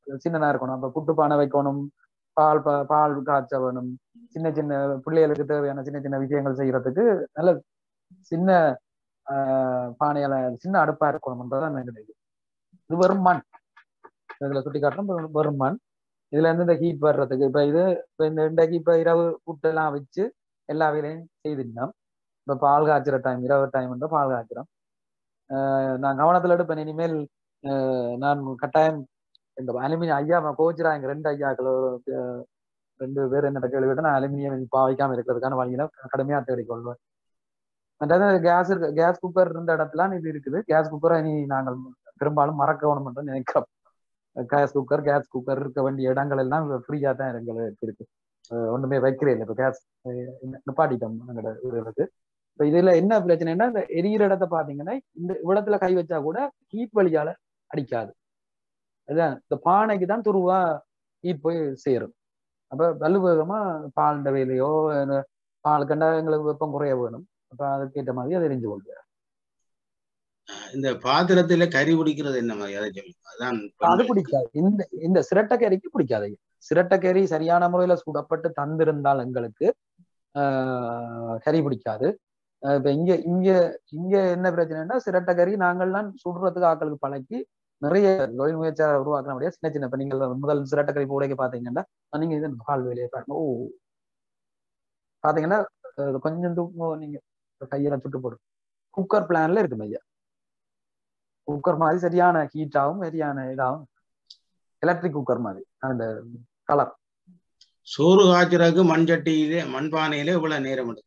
சின்னனா இருக்கணும் அப்ப புட்டு பானை வைக்கணும் பால் பா- பால் காய்ச்ச வேணும் சின்ன சின்ன பிள்ளைகளுக்கு தேவையான சின்ன சின்ன விஷயங்கள் செய்யறதுக்கு நல்ல சின்ன ஆஹ் பானையால சின்ன அடுப்பா இருக்கணும்ன்றதான் என்னுடைய இது இது வெறும் மண் இதுல சுட்டி காட்டுறோம் வெறும் மண் இதுல இருந்து இந்த ஹீட் வர்றதுக்கு இப்ப இது இப்ப இந்த இன்றைக்கு இப்ப இரவு புட்டெல்லாம் வச்சு எல்லா வேலையும் செய்திருந்தோம் இப்ப பால் காய்ச்சுற டைம் இரவு டைம் பால் காய்ச்சுறோம் ஆஹ் நான் கவனத்துல எடுப்பேன் இனிமேல் ஆஹ் நான் கட்டாயம் இந்த அலுமினியம் ஐயா கோச்சுறாங்க ரெண்டு ஐயாக்கள் ஆஹ் ரெண்டு பேர் என்ன கேள்வி கேட்டா நான் அலுமினியம் பாவிக்காம இருக்கிறதுக்கான வழியில கடுமையா தேடிக்கொள்வேன் மற்றது கேஸ் இருக்கு கேஸ் குக்கர் இருந்த இடத்துல இது இருக்குது கேஸ் குக்கரை இனி நாங்கள் பெரும்பாலும் மறக்கணும் என்று நினைக்கிறோம் கேஸ் குக்கர் கேஸ் குக்கர் இருக்க வேண்டிய இடங்கள் எல்லாம் ஃப்ரீயா தான் எங்களுக்கு இருக்கு அஹ் ஒண்ணுமே வைக்கிறே இல்லை இப்போ கேஸ் நிப்பாட்டிட்டோம் எங்களோட இதுகளுக்கு இப்போ இதுல என்ன பிரச்சனைன்னா இந்த எரியிற இடத்த பாத்தீங்கன்னா இந்த இடத்துல கை வச்சா கூட ஹீட் வழியால அடிக்காது அதுதான் இந்த பானைக்கு தான் துருவா ஹீட் போய் சேரும் அப்ப வலுவேகமா பால் வேலையோ இந்த பால் கண்டா எங்களுக்கு வெப்பம் குறைய வேணும் அப்ப அதுக்கேற்ற மாதிரி அதை எரிஞ்சு கொள்வார் இந்த பாத்திரத்துல கறி பிடிக்கிறது என்ன மாதிரி அதை சொல்லுங்க அதான் அது பிடிக்காது இந்த இந்த சிரட்டைக்கறிக்கு பிடிக்காது சிரட்டைக்கறி சரியான முறையில சுடப்பட்டு தந்திருந்தால் எங்களுக்கு ஆஹ் கறி பிடிக்காது ஆஹ் இப்ப இங்க இங்க இங்க என்ன பிரச்சனைன்னா சிரட்டைக்கறி நாங்கள்லாம் சுடுறதுக்கு ஆட்களுக்கு பழக்கி நிறைய தொழில் முயற்சியாளர் உருவாக்கின முடியாது சின்ன சின்ன இப்ப நீங்கள் முதல் சிரட்டைக்கறி போடைக்கு பாத்தீங்கன்னா நீங்க இது பால் வேலையை பாருங்க ஓ பாத்தீங்கன்னா அஹ் கொஞ்சம் தூக்கம் நீங்க கையில சுட்டு போடும் குக்கர் பிளான்ல இருக்கு ஐயா குக்கர் மாதிரி சரியான ஹீட் ஆகும் சரியான இதாகும் எலக்ட்ரிக் குக்கர் மாதிரி அந்த கலர் சோறு காய்ச்சறதுக்கு மண் சட்டியிலே மண்பானையிலே இவ்வளவு நேரம் எடுக்கும்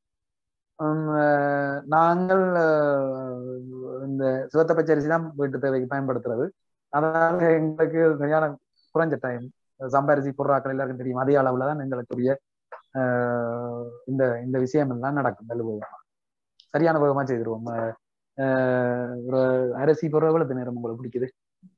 நாங்கள் அஹ், இந்த சிவத்த பச்சரிசி தான் வீட்டு தேவைக்கு பயன்படுத்துறது அதனால எங்களுக்கு சரியான குறைஞ்ச டைம் சம்பரிசி பொருளாக்கள் எல்லாருக்கும் தெரியும் அதே அளவுல தான் எங்களுக்குரிய ஆஹ், இந்த இந்த விஷயம் எல்லாம் நடக்கும் வலுவகமா சரியான வேகமா செய்திருவோம் ஆஹ், ஒரு அரிசி பொருள் எவ்வளவு நேரம் உங்களுக்கு பிடிக்குது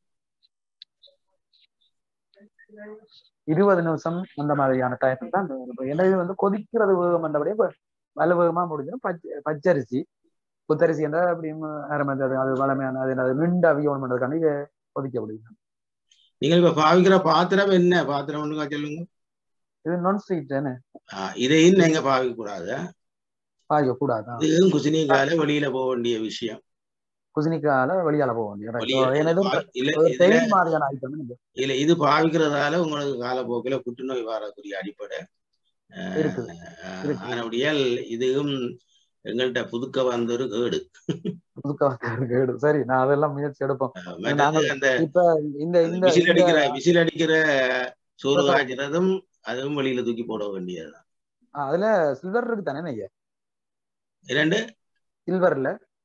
இருபது நிமிஷம் அந்த மாதிரியான டைம் தான் இந்த- எனவே வந்து கொதிக்கிறது வேகம் என்றபடியே இப்ப வலு வேகமா முடிஞ்சிடும் பச்சை பச்சரிசி புத்தரிசி என்றால் அப்படியும் ஆரம்பித்து அது அது வளமையான அது அது நின்று அவியோனம் பண்றதுக்காண்டி இதை கொதிக்க முடியும் நீங்கள் இப்ப பாவிக்கிற பாத்திரம் என்ன பாத்திரம் ஒண்ணுக்கா சொல்லுங்க இது நான் ஸ்ட்ரீட் தானே ஆஹ் இதையும் நீங்க பாவிக்க கூடாது பாய்க்க கூடாது இதுவும் குசினிக்கால வெளியில போக வேண்டிய விஷயம் குசினிக்கால வெளியால போக வேண்டிய வெளிய- ஏன்னா பா- இல்ல ஒரு இதுல பெயின் மாதிரியான ஐட்டம் இது இல்ல இது பாவிக்கிறதால உங்களுக்கு காலப்போக்கில புற்றுநோய் வரக்கூடிய அடிப்படை ஆஹ் இருக்குது ஆஹ் இருக்கு. ஆனபடியால் இதுவும் எங்கள்கிட்ட புதுக்க வந்த ஒரு கேடு புதுக்கா கேடு சரி நான் அதெல்லாம் முயற்சி எடுப்போம் ஆஹ் நாங்கள் மற்றது அந்த இப்ப இந்த அந்த இந்த விசில் இந்த அடிக்கிற விசில் அடிக்கிற சோறு புதுக்க- காய்ச்சறதும் அதுவும் வெளியில தூக்கி போட வேண்டியதுதான் ஆ, அதுல சில்வர் இருக்கு தானே ஐயா இரண்டு சில்வர்ல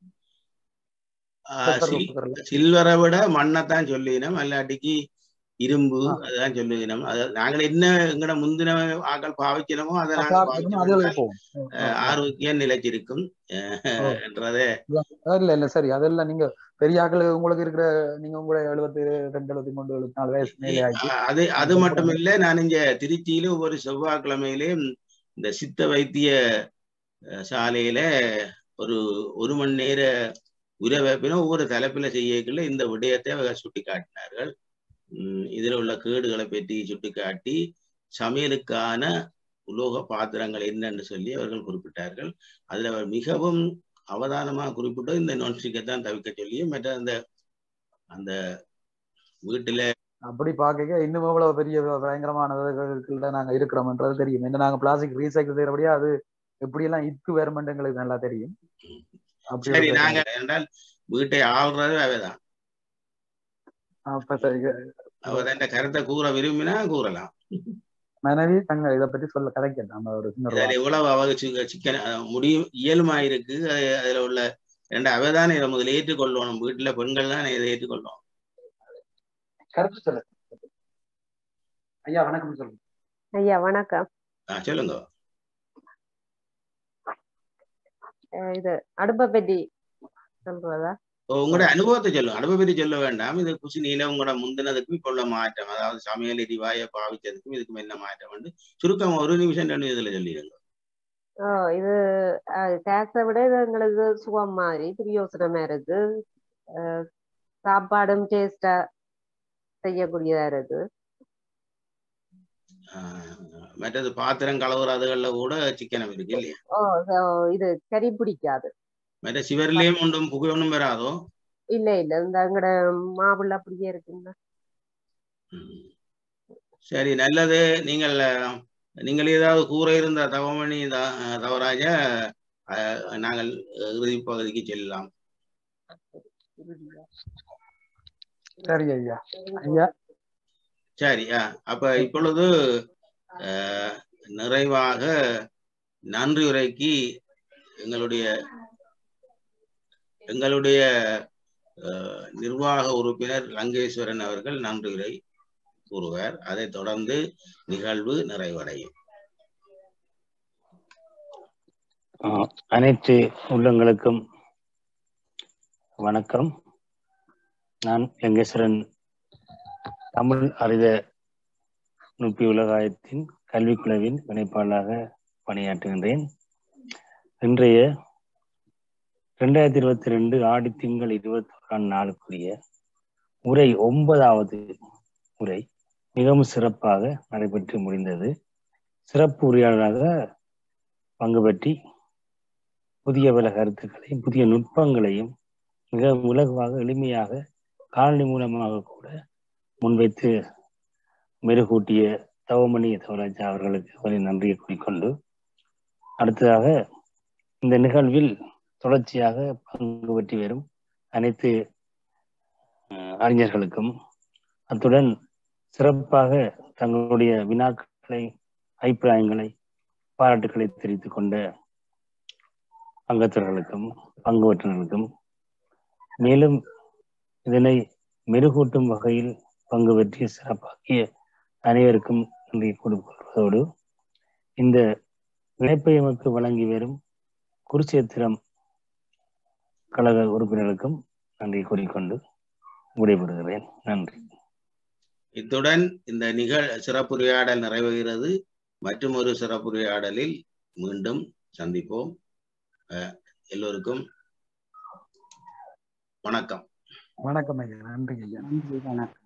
ஆஹ் பெப்பர் சில்- பெப்பர்ல சில்வரை விட மண்ணைத்தான் சொல்லினோம் அல்லாட்டிக்கு இரும்பு ஆ. அதான் சொல்லுகிறோம் அது நாங்கள் என்ன எங்கட முந்தின ஆக்கள் பாவிக்கிறோமோ அதை நாங்கள் அதுல பாவிச்சோம்னா போகும் ஆஹ் ஆரோக்கியம் நிலைச்சிருக்கும் ஆஹ் ஓ. என்றதை இல்ல இல்ல சரி அதெல்லாம் நீங்க பெரிய ஆக்கள் உங்களுக்கு இருக்கிற நீங்க உங்களை எழுபத்தி ரெண்டு எழுபத்தி மூணு எழுபத்தி நாலு வயசு மேலே ஆயிடுச்சு ஆஹ் அது அது மட்டும் இல்ல நான் இங்க திருச்சியில ஒவ்வொரு செவ்வாய்க்கிழமையிலே இந்த சித்த வைத்திய அஹ், சாலையில ஒரு ஒரு மணி நேர உரவேப்பின ஒவ்வொரு தலைப்புல செய்யக்குள்ள இந்த விடயத்தை அவங்க சுட்டி காட்டினார்கள் உம் இதுல உள்ள கேடுகளை பற்றி சுட்டி காட்டி சமையலுக்கான உலோக பாத்திரங்கள் என்னன்னு சொல்லி அவர்கள் குறிப்பிட்டார்கள் அதுல அவர் மிகவும் அவதானமா குறிப்பிட்டு இந்த நோன்ஸ்டிக்கை தான் தவிர்க்க சொல்லியும் மற்ற அந்த அந்த வீட்டுல அப்படி பார்க்க இன்னும் எவ்வளவு பெரிய பயங்கரமானதுல நாங்க இருக்கிறோம்ன்றது தெரியும் என்ன நாங்க பிளாஸ்டிக் ரீசைக்கிள் செய்யறபடியா அது எப்படி எல்லாம் இக்கு வேறுமென்று எங்களுக்கு நல்லா தெரியும் அப்படி ஒரு சரி பிரச்சனை. நாங்க என்றால் வீட்டை ஆள்றது அவைதான் அப்ப சரி அவதான் கருத்தை கூற விரும்பினா கூறலாம் மனைவி தங்க இதை பத்தி சொல்ல கதைக்கல நம்ம ஒரு சின்ன ஒரு அதுல எவ்வளவு அவங்க சி- சிக்கன அஹ் முடியும் இயலுமா இருக்கு அது- அதுல உள்ள ரெண்டு அவைதானே இதை முதல்ல ஏற்றுக்கொள்ளணும் வீட்டுல பெண்கள் தான் இதை ஏற்றுக்கொள்ளணும் கருத்து சொல்ல ஐயா வணக்கம் சொல்லுங்க ஐயா வணக்கம் ஆஹ் சொல்லுங்க அஹ் இது அடுப்பை பற்றி சொல்றதா இப்போ உங்களோட அனுபவத்தை சொல்லுங்க அனுபவத்தை பற்றி சொல்ல வேண்டாம் இது குசினியில உங்களோட முந்தினதுக்கும் இப்போ உள்ள மாற்றம் அதாவது சமையல் எரிவாயை பாவிச்சதுக்கும் இதுக்கும் என்ன மாற்றம் வந்து சுருக்கம் ஒரு நிமிஷம் ரெண்டு இதுல சொல்லிடுங்க ஓ இது கேஸை விட இது எங்களுக்கு சுகம் மாதிரி பிரியோசனமா இருக்கு அஹ் சாப்பாடும் டேஸ்டா செய்யக்கூடியதா இருக்கு ஆஹ் மற்றது பாத்திரம் கழுவுறதுகள்ல கூட சிக்கனம் இருக்கு இல்லையா ஓ so இது கறி பிடிக்காது மற்ற சிவர்லயும் ஒன்றும் புகை ஒன்றும் வராதோ இல்ல இல்ல இந்த எங்கட மாவுள்ள அப்படியே இருக்குங்க ம். சரி நல்லது நீங்கள் அஹ், நீங்கள் ஏதாவது கூற இருந்த தவமணி த- தவராஜ அஹ், நாங்கள் இறுதி பகுதிக்கு செல்லலாம் சரி ஐயா ஐயா சரி ஆ, அப்ப இப்பொழுது அஹ், நிறைவாக நன்றி உரைக்கு எங்களுடைய எங்களுடைய அஹ், நிர்வாக உறுப்பினர் லங்கேஸ்வரன் அவர்கள் நன்றி உரை கூறுவார் அதைத் தொடர்ந்து நிகழ்வு நிறைவடையும் ஆஹ் அனைத்து உள்ளங்களுக்கும் வணக்கம் நான் லங்கேஸ்வரன் தமிழ் அறித நுட்பி உலகாயத்தின் கல்விக்குழுவின் இணைப்பாளராக பணியாற்றுகின்றேன் இன்றைய இரண்டாயிரத்தி இருபத்தி ரெண்டு ஆடி திங்கள் இருபத்தி ஓராம் நாளுக்குரிய உரை ஒன்பதாவது உரை மிகவும் சிறப்பாக நடைபெற்று முடிந்தது சிறப்பு உரையாளராக பங்கு பற்றி புதிய பல கருத்துக்களையும் புதிய நுட்பங்களையும் மிக இலகுவாக எளிமையாக காணொளி மூலமாக கூட முன்வைத்து மெருகூட்டிய தவமணி தவராஜா அவர்களுக்கு ஒரு நன்றியை கூறிக்கொண்டு அடுத்ததாக இந்த நிகழ்வில் தொடர்ச்சியாக பங்கு பற்றி வரும் அனைத்து அஹ், அறிஞர்களுக்கும் அத்துடன் சிறப்பாக தங்களுடைய வினாக்களை அபிப்பிராயங்களை பாராட்டுக்களை தெரிவித்துக் கொண்ட பங்கத்தர்களுக்கும் பங்கு பெற்றவர்களுக்கும் மேலும் இதனை மெருகூட்டும் வகையில் பங்கு பெற்றி சிறப்பாக்கிய அனைவருக்கும் நன்றி கொடுப்பதோடு இந்த இணைப்பை எமக்கு வழங்கி வரும் குருச்சேத்திரம் கழக உறுப்பினர்களுக்கும் நன்றி கூறிக்கொண்டு விடைபெறுகிறேன் நன்றி இத்துடன் இந்த நிகழ் சிறப்புரையாடல் நிறைவுகிறது மற்றும் ஒரு சிறப்புரையாடலில் மீண்டும் சந்திப்போம் அஹ், எல்லோருக்கும் வணக்கம் வணக்கம் ஐயா நன்றி ஐயா நன்றி வணக்கம்